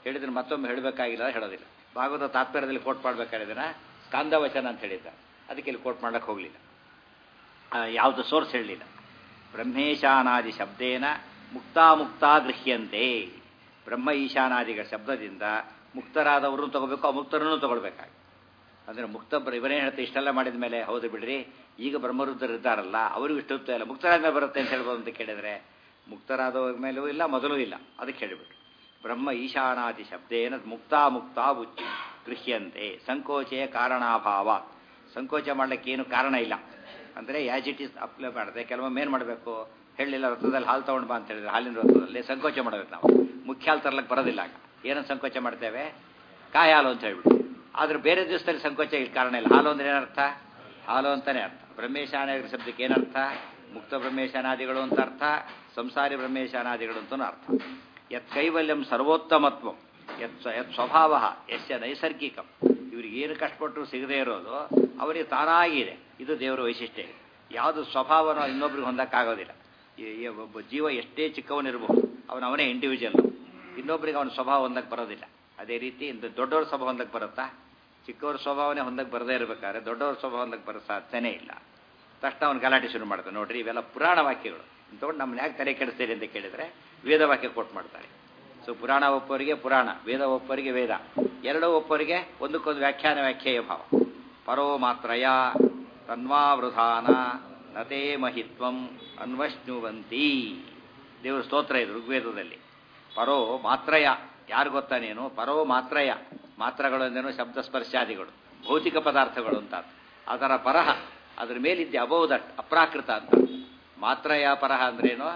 ಹೇಳಿದ್ರೆ ಮತ್ತೊಮ್ಮೆ ಹೇಳಬೇಕಾಗಿಲ್ಲ ಹೇಳೋದಿಲ್ಲ ಭಾಗವತ ತಾತ್ಪರ್ಯದಲ್ಲಿ ಕೋಟ್ ಮಾಡ್ಬೇಕಾದ್ರೆ ಇದನ್ನ ಸ್ಕಾಂದವಚನ ಅಂತ ಹೇಳಿದ್ದಾರೆ ಅದಕ್ಕೆ ಇಲ್ಲಿ ಕೋಟ್ ಮಾಡಕ್ಕೆ ಹೋಗಲಿಲ್ಲ ಯಾವುದು ಸೋರ್ಸ್ ಹೇಳಲಿಲ್ಲ ಬ್ರಹ್ಮೇಶಾನಾದಿ ಶಬ್ದೇನ ಮುಕ್ತಾಮುಕ್ತಾ ಗೃಹ್ಯಂತೆ ಬ್ರಹ್ಮ ಈಶಾನಾದಿಗಳ ಶಬ್ದದಿಂದ ಮುಕ್ತರಾದವರು ತಗೋಬೇಕು ಅಮುಕ್ತರನ್ನು ತಗೊಳ್ಬೇಕಾಗಿ ಅಂದರೆ ಮುಕ್ತ ಇವರೇನು ಹೇಳ್ತಾರೆ ಇಷ್ಟೆಲ್ಲ ಮಾಡಿದ ಮೇಲೆ ಹೌದು ಬಿಡ್ರಿ ಈಗ ಬ್ರಹ್ಮರುದ್ಧರು ಇದ್ದಾರಲ್ಲ ಅವರಿಗೂ ಇಷ್ಟೊತ್ತು ಇಲ್ಲ ಮುಕ್ತರಾದ ಬರುತ್ತೆ ಅಂತ ಹೇಳ್ಬೋದು ಅಂತ ಕೇಳಿದರೆ ಮುಕ್ತರಾದ ಮೇಲೂ ಇಲ್ಲ ಮೊದಲೂ ಇಲ್ಲ ಅದಕ್ಕೆ ಹೇಳಿಬಿಟ್ರು ಬ್ರಹ್ಮ ಈಶಾನಾದಿ ಶಬ್ದೇನ ಮುಕ್ತಾಮುಕ್ತ ಉಚ್ಚ ಗೃಹ್ಯಂತೆ ಸಂಕೋಚೆಯ ಕಾರಣಾಭಾವ ಸಂಕೋಚ ಮಾಡಲಿಕ್ಕೆ ಏನು ಕಾರಣ ಇಲ್ಲ ಅಂದರೆ ಯಾಸ್ ಇಟ್ ಈಸ್ ಅಪ್ಲೈ ಮಾಡಿದೆ ಕೆಲವೊಮ್ಮೆ ಏನು ಮಾಡಬೇಕು ಹೇಳಿಲ್ಲ ರಥದಲ್ಲಿ ಹಾಲು ತೊಗೊಂಡು ಬಾ ಅಂತ ಹೇಳಿದ್ರೆ ಹಾಲಿನ ರಥದಲ್ಲಿ ಸಂಕೋಚ ಮಾಡಬೇಕು ನಾವು ಮುಖ್ಯ ಹಾಲು ತರ್ಲಕ್ಕೆ ಬರೋದಿಲ್ಲ ಆಗ ಏನನ್ನು ಸಂಕೋಚ ಮಾಡ್ತೇವೆ ಕಾಯಿ ಹಾಲು ಅಂತ ಹೇಳ್ಬಿಟ್ಟು ಆದ್ರೆ ಬೇರೆ ದಿವಸದಲ್ಲಿ ಸಂಕೋಚ ಇಲ್ಲಿ ಕಾರಣ ಇಲ್ಲ ಹಾಲು ಅಂದ್ರೆ ಏನರ್ಥ ಹಾಲು ಅಂತಾನೆ ಅರ್ಥ ಬ್ರಹ್ಮೇಶಾನಾದಿಗಳ ಶಬ್ದಕ್ಕೆ ಏನರ್ಥ ಮುಕ್ತ ಬ್ರಹ್ಮೇಶಾನಾದಿಗಳು ಅಂತ ಅರ್ಥ ಸಂಸಾರಿ ಬ್ರಹ್ಮೇಶಾನಾದಿಗಳು ಅಂತಲೂ ಅರ್ಥ ಯತ್ ಕೈವಲ್ಯಂ ಸರ್ವೋತ್ತಮತ್ವ ಯತ್ ಯತ್ ಸ್ವಭಾವ ಯಶ್ಯ ನೈಸರ್ಗಿಕಂ ಇವ್ರಿಗೆ ಏನು ಕಷ್ಟಪಟ್ಟರು ಸಿಗದೇ ಇರೋದು ಅವರಿಗೆ ತಾನಾಗಿದೆ ಇದು ದೇವರ ವೈಶಿಷ್ಟ್ಯ ಯಾವುದು ಸ್ವಭಾವನೋ ಇನ್ನೊಬ್ರಿಗೆ ಹೊಂದಕ್ಕಾಗೋದಿಲ್ಲ ಒಬ್ಬ ಜೀವ ಎಷ್ಟೇ ಚಿಕ್ಕವನಿರಬಹುದು ಅವನು ಅವನೇ ಇಂಡಿವಿಜುವಲ್ ಇನ್ನೊಬ್ರಿಗೆ ಅವನ ಸ್ವಭಾವ ಹೊಂದಕ್ಕೆ ಬರೋದಿಲ್ಲ ಅದೇ ರೀತಿ ದೊಡ್ಡವ್ರ ಸ್ವಭಾವ ಹೊಂದಕ್ಕೆ ಬರುತ್ತಾ ಚಿಕ್ಕವ್ರ ಸ್ವಭಾವನೆ ಹೊಂದಕ್ಕೆ ಬರದೇ ಇರಬೇಕಾದ್ರೆ ದೊಡ್ಡವ್ರ ಸ್ವಭಾವ ಹೊಂದಕ್ಕೆ ಬರೋ ಸಾಧ್ಯನೇ ಇಲ್ಲ ತಕ್ಷಣ ಅವನು ಗಲಾಟೆ ಶುರು ಮಾಡ್ತಾನೆ ನೋಡ್ರಿ ಇವೆಲ್ಲ ಪುರಾಣ ವಾಕ್ಯಗಳು ತಗೊಂಡು ನಮ್ಮನ್ನ ಯಾಕೆ ತಲೆ ಕೆಡಿಸ್ತೀರಿ ಅಂತ ಕೇಳಿದರೆ ವೇದ ವಾಕ್ಯ ಕೊಟ್ಟು ಮಾಡ್ತಾರೆ ಸೊ ಪುರಾಣ ಒಪ್ಪವರಿಗೆ ಪುರಾಣ ವೇದ ಒಪ್ಪವರಿಗೆ ವೇದ ಎರಡೂ ಒಪ್ಪವರಿಗೆ ಒಂದಕ್ಕೊಂದು ವ್ಯಾಖ್ಯಾನ ವ್ಯಾಖ್ಯೇಯ ಭಾವ ಪರೋ ಮಾತ್ರಯ ತನ್ವಾವೃಧಾನ ನತೇ ಮಹಿತ್ವಂ ಅನ್ವಶ್ನುವಂತಿ ದೇವರ ಸ್ತೋತ್ರ ಇದು ಋಗ್ವೇದದಲ್ಲಿ ಪರೋ ಮಾತ್ರಯ ಯಾರು ಗೊತ್ತಾ ನೀನು ಪರೋ ಮಾತ್ರಯ ಮಾತ್ರಗಳು ಅಂದೇನು ಶಬ್ದ ಸ್ಪರ್ಶಾದಿಗಳು ಭೌತಿಕ ಪದಾರ್ಥಗಳು ಅಂತ ಅದರ ಪರಹ ಅದ್ರ ಮೇಲಿದ್ದೆ ಅಬೌ ದಟ್ ಅಪ್ರಾಕೃತ ಅಂತ ಮಾತ್ರಯ ಪರಹ ಅಂದ್ರೇನು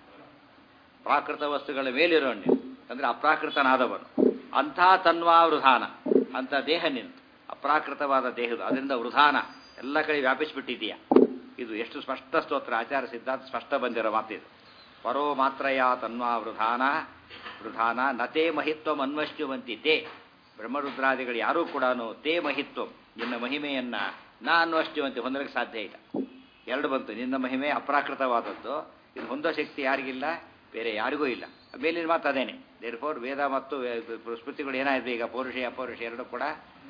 ಪ್ರಾಕೃತ ವಸ್ತುಗಳ ಮೇಲಿರೋ ನೀನು ಅಂದ್ರೆ ಅಪ್ರಾಕೃತನಾದವನು ಅಂಥ ತನ್ವಾ ವೃಧಾನ ಅಂತ ದೇಹ ನಿಂತು ಅಪ್ರಾಕೃತವಾದ ದೇಹದ ಅದರಿಂದ ವೃಧಾನ ಎಲ್ಲ ಕಡೆ ವ್ಯಾಪಿಸಿಬಿಟ್ಟಿದೆಯಾ ಇದು ಎಷ್ಟು ಸ್ಪಷ್ಟ ಸ್ತೋತ್ರ ಆಚಾರ ಸಿದ್ಧಾಂತ ಸ್ಪಷ್ಟ ಬಂದಿರೋ ಮಾತಿದು ಪರೋ ಮಾತ್ರಯ ತನ್ವಾ ವೃಧಾನ ವೃಧಾನ ನತೇ ಮಹಿತ್ವಂ ಅನ್ವಶ್ಯುವಂತಿ ತೇ ಬ್ರಹ್ಮರುದ್ರಾದಿಗಳು ಯಾರೂ ಕೂಡ ತೇ ಮಹಿತ್ವಂ ನಿನ್ನ ಮಹಿಮೆಯನ್ನ ನಾ ಅನ್ವಶ್ಯುವಂತೆ ಹೊಂದಲಿಕ್ಕೆ ಸಾಧ್ಯ ಇಲ್ಲ ಎರಡು ಬಂತು ನಿನ್ನ ಮಹಿಮೆ ಅಪ್ರಾಕೃತವಾದದ್ದು ಇದು ಹೊಂದೋ ಶಕ್ತಿ ಯಾರಿಗಿಲ್ಲ ಬೇರೆ ಯಾರಿಗೂ ಇಲ್ಲ ಮೇಲಿನ ಮಾತು ಅದೇನೆ ದೇರ್ ಫೋರ್ ವೇದ ಮತ್ತು ಸ್ಮೃತಿಗಳು ಏನಾಯಿತು ಈಗ ಪೌರುಷ ಅಪೌರುಷ ಎರಡು ಕೂಡ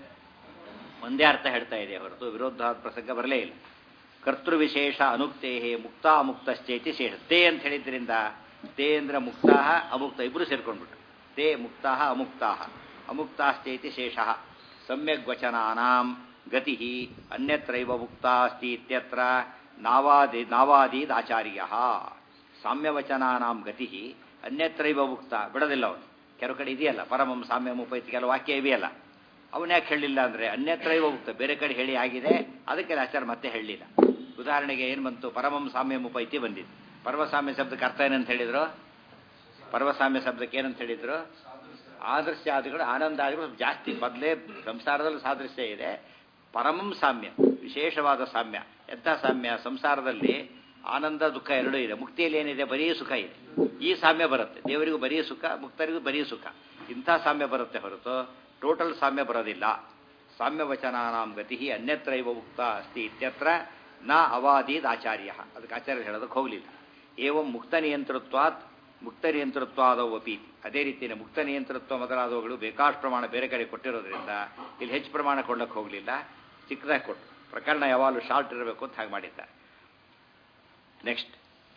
ಒಂದೇ ಅರ್ಥ ಹೇಳ್ತಾ ಇದೆ ಹೊರತು ವಿರೋಧ ಪ್ರಸಂಗ ಬರಲೇ ಇಲ್ಲ ಕರ್ತೃ ವಿಶೇಷ ಅನುಕ್ತೇ ಮುಕ್ತ ಅಮುಕ್ತಶ್ಚೇತಿ ಶೇಷ ತೇ ಅಂತ ಹೇಳಿದ್ರಿಂದ ತೇ ಅಂದ್ರೆ ಮುಕ್ತಾ ಅಮುಕ್ತ ಇಬ್ಬರು ಸೇರ್ಕೊಂಡ್ಬಿಟ್ರು ತೇ ಮುಕ್ತಾ ಅಮುಕ್ತಾ ಅಮುಕ್ತಾಶ್ಚೇತಿ ಶೇಷ ಸಮ್ಯಕ್ ವಚನಾನಾಂ ಗತಿ ಅನ್ಯತ್ರೈವ ಮುಕ್ತಾ ಅಸ್ತಿ ಇತ್ಯತ್ರ ನಾವಾದಿ ನಾವಾದೀದ್ ಆಚಾರ್ಯ ಸಾಮ್ಯವಚನಾನಾಂ ಗತಿ ಅನ್ಯತ್ರೈವ ಮುಕ್ತ ಬಿಡೋದಿಲ್ಲ ಅವನು ಕೆಲವು ಕಡೆ ಇದೆಯಲ್ಲ ಪರಮಂ ಸಾಮ್ಯ ಮುಪೈತಿ ಕೆಲವು ವಾಕ್ಯ ಇವೆಯಲ್ಲ ಅವನು ಯಾಕೆ ಹೇಳಲಿಲ್ಲ ಅಂದರೆ ಅನ್ಯತ್ರೈವ ಮುಕ್ತ ಬೇರೆ ಕಡೆ ಹೇಳಿ ಆಗಿದೆ ಅದಕ್ಕೆ ಆಚಾರ ಮತ್ತೆ ಹೇಳಲಿಲ್ಲ ಉದಾಹರಣೆಗೆ ಏನು ಬಂತು ಪರಮಂ ಸಾಮ್ಯ ಮುಪೈತಿ ಬಂದಿದ್ದು ಪರ್ವಸಾಮ್ಯ ಶಬ್ದಕ್ಕೆ ಅರ್ಥ ಏನಂತ ಹೇಳಿದ್ರು ಪರ್ವಸಾಮ್ಯ ಶಬ್ದಕ್ಕೆ ಏನಂತ ಹೇಳಿದ್ರು ಆದರ್ಶ್ಯಾದಿಗಳು ಆನಂದಾದಿಗಳು ಜಾಸ್ತಿ ಮೊದಲೇ ಸಂಸಾರದಲ್ಲಿ ಸಾದೃಶ್ಯ ಇದೆ ಪರಮಂ ಸಾಮ್ಯ ವಿಶೇಷವಾದ ಸಾಮ್ಯ ಎಂಥ ಸಾಮ್ಯ ಸಂಸಾರದಲ್ಲಿ ಆನಂದ ದುಃಖ ಎರಡೂ ಇದೆ ಮುಕ್ತಿಯಲ್ಲಿ ಏನಿದೆ ಬರೀ ಸುಖ ಇದೆ ಈ ಸಾಮ್ಯ ಬರುತ್ತೆ ದೇವರಿಗೂ ಬರೀ ಸುಖ ಮುಕ್ತರಿಗೂ ಬರೀ ಸುಖ ಇಂಥ ಸಾಮ್ಯ ಬರುತ್ತೆ ಹೊರತು ಟೋಟಲ್ ಸಾಮ್ಯ ಬರೋದಿಲ್ಲ ಸಾಮ್ಯ ವಚನಾನಾಂ ಗತಿ ಅನ್ಯತ್ರೈವ ಮುಕ್ತ ಅಸ್ತಿ ಇತ್ಯತ್ರ ನ ಅವಾದೀದ್ ಆಚಾರ್ಯ ಅದಕ್ಕೆ ಆಚಾರ್ಯ ಹೇಳೋದಕ್ಕೆ ಹೋಗಲಿಲ್ಲ ಏವಂ ಮುಕ್ತ ನಿಯಂತೃತ್ವಾತ್ ಮುಕ್ತ ನಿಯಂತೃತ್ವಾದವು ಅಪೀತಿ ಅದೇ ರೀತಿಯ ಮುಕ್ತ ನಿಯಂತೃತ್ವ ಮೊದಲಾದವುಗಳು ಬೇಕಾಷ್ಟು ಪ್ರಮಾಣ ಬೇರೆ ಕಡೆ ಕೊಟ್ಟಿರೋದ್ರಿಂದ ಇಲ್ಲಿ ಹೆಚ್ಚು ಪ್ರಮಾಣ ಕೊಡ್ಲಿಕ್ಕೆ ಹೋಗಲಿಲ್ಲ ಚಿಕ್ಕದಾಗಿ ಕೊಟ್ಟು ಪ್ರಕರಣ ಯಾವಾಗಲೂ ಶಾರ್ಟ್ ಇರಬೇಕು ಅಂತ ಹಾಗೆ ಮಾಡಿದ್ದಾರೆ ನೆಕ್ಸ್ಟ್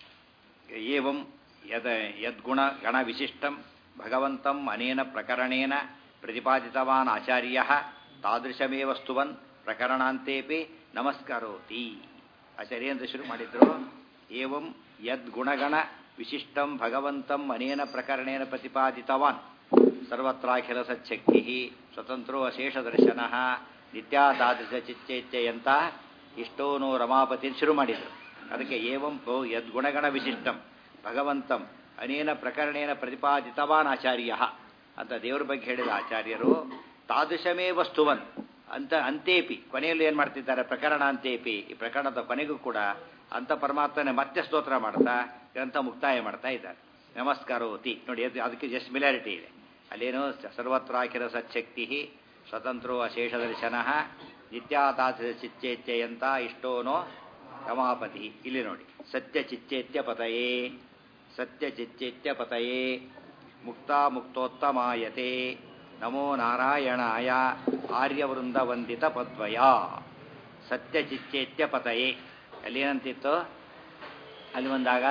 ಏವಂ ಯದ ಯದ್ಗುಣ ಗಣ ವಿಶಿಷ್ಟಂ ಭಗವಂತಂ ಅನೇನ ಪ್ರಕರಣೇನ ಪ್ರತಿಪಾದಿತವಾನ್ ಆಚಾರ್ಯ ತಾದೃಶಮೇವ ಸ್ತುವನ್ ಪ್ರಕರಣಾಂತೇಪಿ ನಮಸ್ಕರೋತಿ ಆಚಾರ್ಯ ಅಂತ ಶುರು ಮಾಡಿದ್ರು ಏವಂ ಯದ್ಗುಣಗಣ ವಿಶಿಷ್ಟಂ ಭಗವಂತಂ ಅನೇನ ಪ್ರಕರಣೇನ ಪ್ರತಿಪಾದಿತವಾನ್ ಸರ್ವತ್ರಾಖಿಲ ಸಚ್ಛಕ್ತಿ ಸ್ವತಂತ್ರೋ ಅಶೇಷ ದರ್ಶನ ನಿತ್ಯಾದಾದೃಶ ಚಿಚ್ಚೇಚ್ಛೆಯಂತ ಇಷ್ಟೋನೋ ರಮಾಪತಿ ಶುರು ಮಾಡಿದರು ಅದಕ್ಕೆ ಏವಂ ಯದ್ಗುಣಗಣ ವಿಶಿಷ್ಟಂ ಭಗವಂತಂ ಅನೇನ ಪ್ರಕರಣೇನ ಪ್ರತಿಪಾದಿತವಾನ್ ಆಚಾರ್ಯ ಅಂತ ದೇವರ ಬಗ್ಗೆ ಹೇಳಿದ ಆಚಾರ್ಯರು ತಾದೃಶಮೇ ವಸ್ತುವನ್ ಅಂತ ಅಂತೇಪಿ ಕೊನೆಯಲ್ಲಿ ಏನು ಮಾಡ್ತಿದ್ದಾರೆ ಪ್ರಕರಣ ಅಂತೇಪಿ ಈ ಪ್ರಕರಣದ ಕೊನೆಗೂ ಕೂಡ ಅಂತ ಪರಮಾತ್ಮನೆ ಮತ್ತೆ ಸ್ತೋತ್ರ ಮಾಡ್ತಾ ಗ್ರಂಥ ಮುಕ್ತಾಯ ಮಾಡ್ತಾ ಇದ್ದಾರೆ ನಮಸ್ಕಾರೋತಿ ನೋಡಿ ಅದು ಅದಕ್ಕೆ ಜಸ್ಟ್ ಮಿಲಾರಿಟಿ ಇದೆ ಅಲ್ಲೇನು ಸರ್ವತ್ರಾಖಿರ ಸಚ್ಛಕ್ತಿ ಸ್ವತಂತ್ರೋ ಅಶೇಷ ದರ್ಶನ ನಿತ್ಯಾತಾಥ ಚಿಚ್ಚೇತ್ಯಂತ ಇಷ್ಟೋನೋ ರಮಾಪತಿ ಇಲ್ಲಿ ನೋಡಿ ಸತ್ಯ ಚಿಚ್ಚೇತ್ಯ ಪತಯೇ ಸತ್ಯ ಚಿಚ್ಚೇತ್ಯ ಪತಯೇ ಮುಕ್ತ ಮುಕ್ತೋತ್ತಮಾಯತೆ ನಮೋ ನಾರಾಯಣಾಯ ಆರ್ಯವೃಂದ ವಂದಿತ ಪದ್ವಯ ಸತ್ಯ ಚಿಚ್ಚೇತ್ಯ ಪತಯೇ ಅಲ್ಲಿ ಏನಂತಿತ್ತು ಅಲ್ಲಿ ಬಂದಾಗ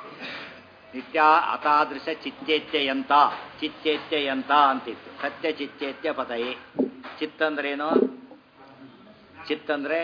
ನಿತ್ಯ ಅತಾದೃಶ ಚಿಚ್ಚೇತ್ಯಯಂತ ಚಿಚ್ಚೇತ್ಯಯಂತ ಅಂತಿತ್ತು ಸತ್ಯ ಚಿಚ್ಚೇತ್ಯ ಪತಯೇ ಚಿತ್ ಅಂದ್ರೇನು ಚಿತ್ ಅಂದ್ರೆ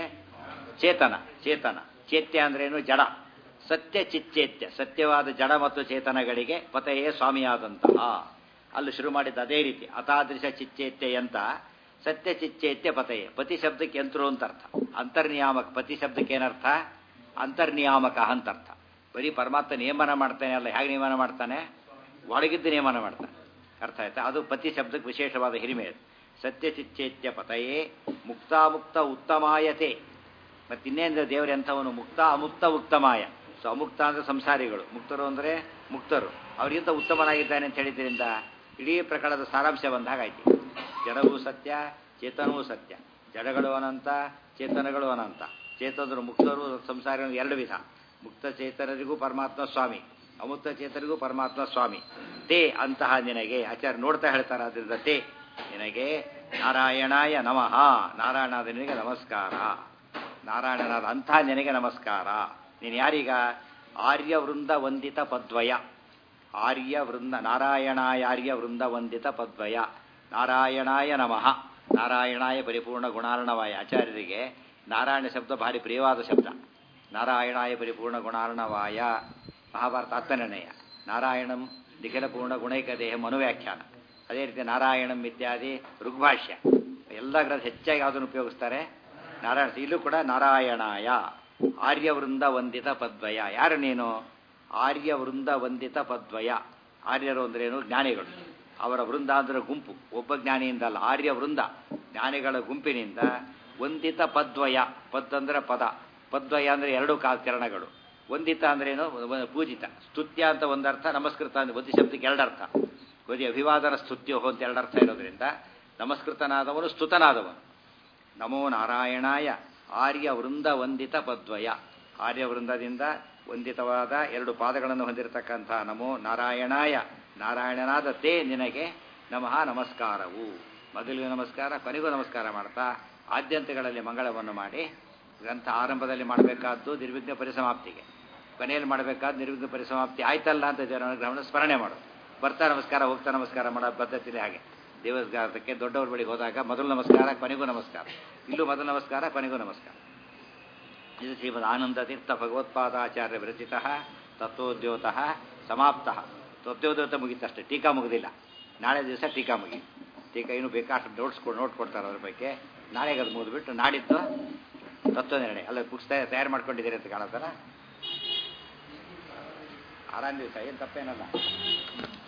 ಚೇತನ ಚೇತನ ಚೇತ್ಯ ಅಂದ್ರೇನು ಜಡ ಸತ್ಯ ಚಿಚ್ಚೇತ್ಯ ಸತ್ಯವಾದ ಜಡ ಮತ್ತು ಚೇತನಗಳಿಗೆ ಪತೆಯೇ ಸ್ವಾಮಿಯಾದಂತಹ ಅಲ್ಲಿ ಶುರು ಮಾಡಿದ್ದು ಅದೇ ರೀತಿ ಅತಾದೃಶ ಚಿಚ್ಚೇತ್ಯ ಅಂತ ಸತ್ಯ ಚಿಚ್ಚೇತ್ಯ ಪತೆಯೇ ಪತಿ ಶಬ್ದಕ್ಕೆ ಯಂತ್ರು ಅಂತ ಅರ್ಥ ಅಂತರ್ನಿಯಾಮಕ ಪತಿ ಶಬ್ದಕ್ಕೆ ಏನರ್ಥ ಅಂತರ್ನಿಯಾಮಕ ಅಂತ ಅರ್ಥ ಬರೀ ಪರಮಾತ್ಮ ನಿಯಮನ ಮಾಡ್ತಾನೆ ಅಲ್ಲ ಹೇಗೆ ನಿಯಮನ ಮಾಡ್ತಾನೆ ಒಳಗಿದ್ದು ನಿಯಮನ ಮಾಡ್ತಾನೆ ಅರ್ಥ ಆಯ್ತಾ ಅದು ಪತಿ ಶಬ್ದಕ್ಕೆ ವಿಶೇಷವಾದ ಹಿರಿಮೆ ಅದು ಸತ್ಯ ಚಿಚ್ಚೇತ್ಯ ಪತಯೇ ಮುಕ್ತಾಮುಕ್ತ ಉತ್ತಮಾಯತೆ ಮತ್ತಿನ್ನೇಂದ್ರ ದೇವರು ಎಂಥವನು ಮುಕ್ತ ಅಮುಕ್ತ ಉತ್ತಮಾಯ ಸೊ ಅಮುಕ್ತ ಅಂದರೆ ಸಂಸಾರಿಗಳು ಮುಕ್ತರು ಅಂದರೆ ಮುಕ್ತರು ಅವರಿಗಿಂತ ಉತ್ತಮನಾಗಿದ್ದಾನೆ ಅಂತ ಹೇಳಿದ್ರಿಂದ ಇಡೀ ಪ್ರಕರಣದ ಸಾರಾಂಶ ಬಂದಾಗಾಯ್ತು ಜಡವೂ ಸತ್ಯ ಚೇತನವೂ ಸತ್ಯ ಜಡಗಳು ಅನಂತ ಚೇತನಗಳು ಅನಂತ ಚೇತನರು ಮುಕ್ತರು ಸಂಸಾರಿಗಳು ಎರಡು ವಿಧ ಮುಕ್ತ ಚೇತನರಿಗೂ ಪರಮಾತ್ಮ ಸ್ವಾಮಿ ಅಮುಕ್ತ ಚೇತನಿಗೂ ಪರಮಾತ್ಮ ಸ್ವಾಮಿ ತೇ ಅಂತಹ ನಿನಗೆ ಆಚಾರ್ಯ ನೋಡ್ತಾ ಹೇಳ್ತಾರೆ ಅದರಿಂದ ತೇ ನಿನಗೆ ನಾರಾಯಣಾಯ ನಮಃ ನಾರಾಯಣಾದ ನಿನಗೆ ನಮಸ್ಕಾರ ನಾರಾಯಣನಾದ ಅಂಥ ನಿನಗೆ ನಮಸ್ಕಾರ ನೀನು ಯಾರೀಗ ಆರ್ಯ ವೃಂದ ವಂದಿತ ಪದ್ವಯ ಆರ್ಯ ವೃಂದ ನಾರಾಯಣಾಯ ಆರ್ಯ ವೃಂದ ವಂದಿತ ಪದ್ವಯ ನಾರಾಯಣಾಯ ನಮಃ ನಾರಾಯಣಾಯ ಪರಿಪೂರ್ಣ ಗುಣಾರ್ಣವಾಯ ಆಚಾರ್ಯರಿಗೆ ನಾರಾಯಣ ಶಬ್ದ ಭಾರಿ ಪ್ರಿಯವಾದ ಶಬ್ದ ನಾರಾಯಣಾಯ ಪರಿಪೂರ್ಣ ಗುಣಾರ್ಣವಾಯ ಮಹಾಭಾರತ ಆತ್ಮನಿರ್ಣಯ ನಾರಾಯಣಂ ನಿಖಿಲ ಪೂರ್ಣ ಗುಣೈಕ ದೇಹ ಮನುವ್ಯಾಖ್ಯಾನ ಅದೇ ರೀತಿ ನಾರಾಯಣಂ ಇತ್ಯಾದಿ ಋಗ್ಭಾಷ್ಯ ಎಲ್ಲ ಗ್ರಂಥ ಹೆಚ್ಚಾಗಿ ಯಾವುದನ್ನು ಉಪಯೋಗಿಸ್ತಾರೆ ನಾರಾಯಣ ಇಲ್ಲೂ ಕೂಡ ನಾರಾಯಣಾಯ ಆರ್ಯವೃಂದ ವಂದಿತ ಪದ್ವಯ ಯಾರು ನೀನು ಆರ್ಯವೃಂದ ವಂದಿತ ಪದ್ವಯ ಆರ್ಯರು ಅಂದ್ರೇನು ಜ್ಞಾನಿಗಳು ಅವರ ವೃಂದ ಅಂದ್ರೆ ಗುಂಪು ಒಬ್ಬ ಜ್ಞಾನಿಯಿಂದ ಅಲ್ಲ ಆರ್ಯ ವೃಂದ ಜ್ಞಾನಿಗಳ ಗುಂಪಿನಿಂದ ವಂದಿತ ಪದ್ವಯ ಪದ್ ಅಂದ್ರೆ ಪದ ಪದ್ವಯ ಅಂದ್ರೆ ಎರಡು ಕಾ ಚರಣಗಳು ವಂದಿತ ಅಂದ್ರೇನು ಪೂಜಿತ ಸ್ತುತ್ಯ ಅಂತ ಒಂದರ್ಥ ನಮಸ್ಕೃತ ಅಂದ್ರೆ ಒಂದು ಶಬ್ದಕ್ಕೆ ಎರಡರ್ಥ ಬರೀ ಅಭಿವಾದನ ಸ್ತುತ್ಯೋ ಅಂತ ಎರಡರ್ಥ ಇರೋದ್ರಿಂದ ನಮಸ್ಕೃತನಾದವನು ಸ್ತುತನಾದವನು ನಮೋ ನಾರಾಯಣಾಯ ಆರ್ಯ ವೃಂದ ವಂದಿತ ಪದ್ವಯ ಆರ್ಯ ವೃಂದದಿಂದ ವಂದಿತವಾದ ಎರಡು ಪಾದಗಳನ್ನು ಹೊಂದಿರತಕ್ಕಂಥ ನಮೋ ನಾರಾಯಣಾಯ ನಾರಾಯಣನಾದ ತೇ ನಿನಗೆ ನಮಃ ನಮಸ್ಕಾರವು ಮೊದಲಿಗೆ ನಮಸ್ಕಾರ ಕೊನೆಗೂ ನಮಸ್ಕಾರ ಮಾಡ್ತಾ ಆದ್ಯಂತಗಳಲ್ಲಿ ಮಂಗಳವನ್ನು ಮಾಡಿ ಗ್ರಂಥ ಆರಂಭದಲ್ಲಿ ಮಾಡಬೇಕಾದ್ದು ನಿರ್ವಿಘ್ನ ಪರಿಸಮಾಪ್ತಿಗೆ ಕೊನೆಯಲ್ಲಿ ಮಾಡಬೇಕಾದ ನಿರ್ವಿಘ್ನ ಪರಿಸಮಾಪ್ತಿ ಆಯ್ತಲ್ಲ ಅಂತ ದೇವರ ಸ್ಮರಣೆ ಮಾಡು ಬರ್ತಾ ನಮಸ್ಕಾರ ಹೋಗ್ತಾ ನಮಸ್ಕಾರ ಮಾಡೋ ಪದ್ಧತಿನೇ ಹಾಗೆ ದೇವಸ್ಥಾನಕ್ಕೆ ದೊಡ್ಡವ್ರ ಬಳಿಗೆ ಹೋದಾಗ ಮೊದಲು ನಮಸ್ಕಾರ ಕೊನೆಗೂ ನಮಸ್ಕಾರ ಇಲ್ಲೂ ಮೊದಲು ನಮಸ್ಕಾರ ಕೊನೆಗೂ ನಮಸ್ಕಾರ ಇದು ಶ್ರೀಮದ್ ಆನಂದ ತೀರ್ಥ ಭಗವತ್ಪಾದಾಚಾರ್ಯ ವಿರಚಿತ ತತ್ವೋದ್ಯೋತ ಸಮಾಪ್ತ ತತ್ವೋದ್ಯೋತ ಮುಗೀತಷ್ಟೇ ಟೀಕಾ ಮುಗಿದಿಲ್ಲ ನಾಳೆ ದಿವಸ ಟೀಕಾ ಮುಗಿ ಟೀಕಾ ಇನ್ನೂ ಬೇಕಾಷ್ಟು ನೋಟ್ಸ್ ಕೊಡ್ ನೋಟ್ ಕೊಡ್ತಾರೆ ಅದ್ರ ಬಗ್ಗೆ ನಾಳೆಗೆ ಅದು ಮುಗಿದ್ಬಿಟ್ಟು ನಾಡಿದ್ದು ತತ್ವ ನಿರ್ಣಯ ಅಲ್ಲ ಬುಕ್ಸ್ ತಯಾರು ಮಾಡ್ಕೊಂಡಿದ್ದೀರಿ ಅಂತ ಕಾಣತ್ತಲ್ಲ ಆರಾಮ್ ದಿವಸ ಏನು ತಪ್ಪೇನಲ್ಲ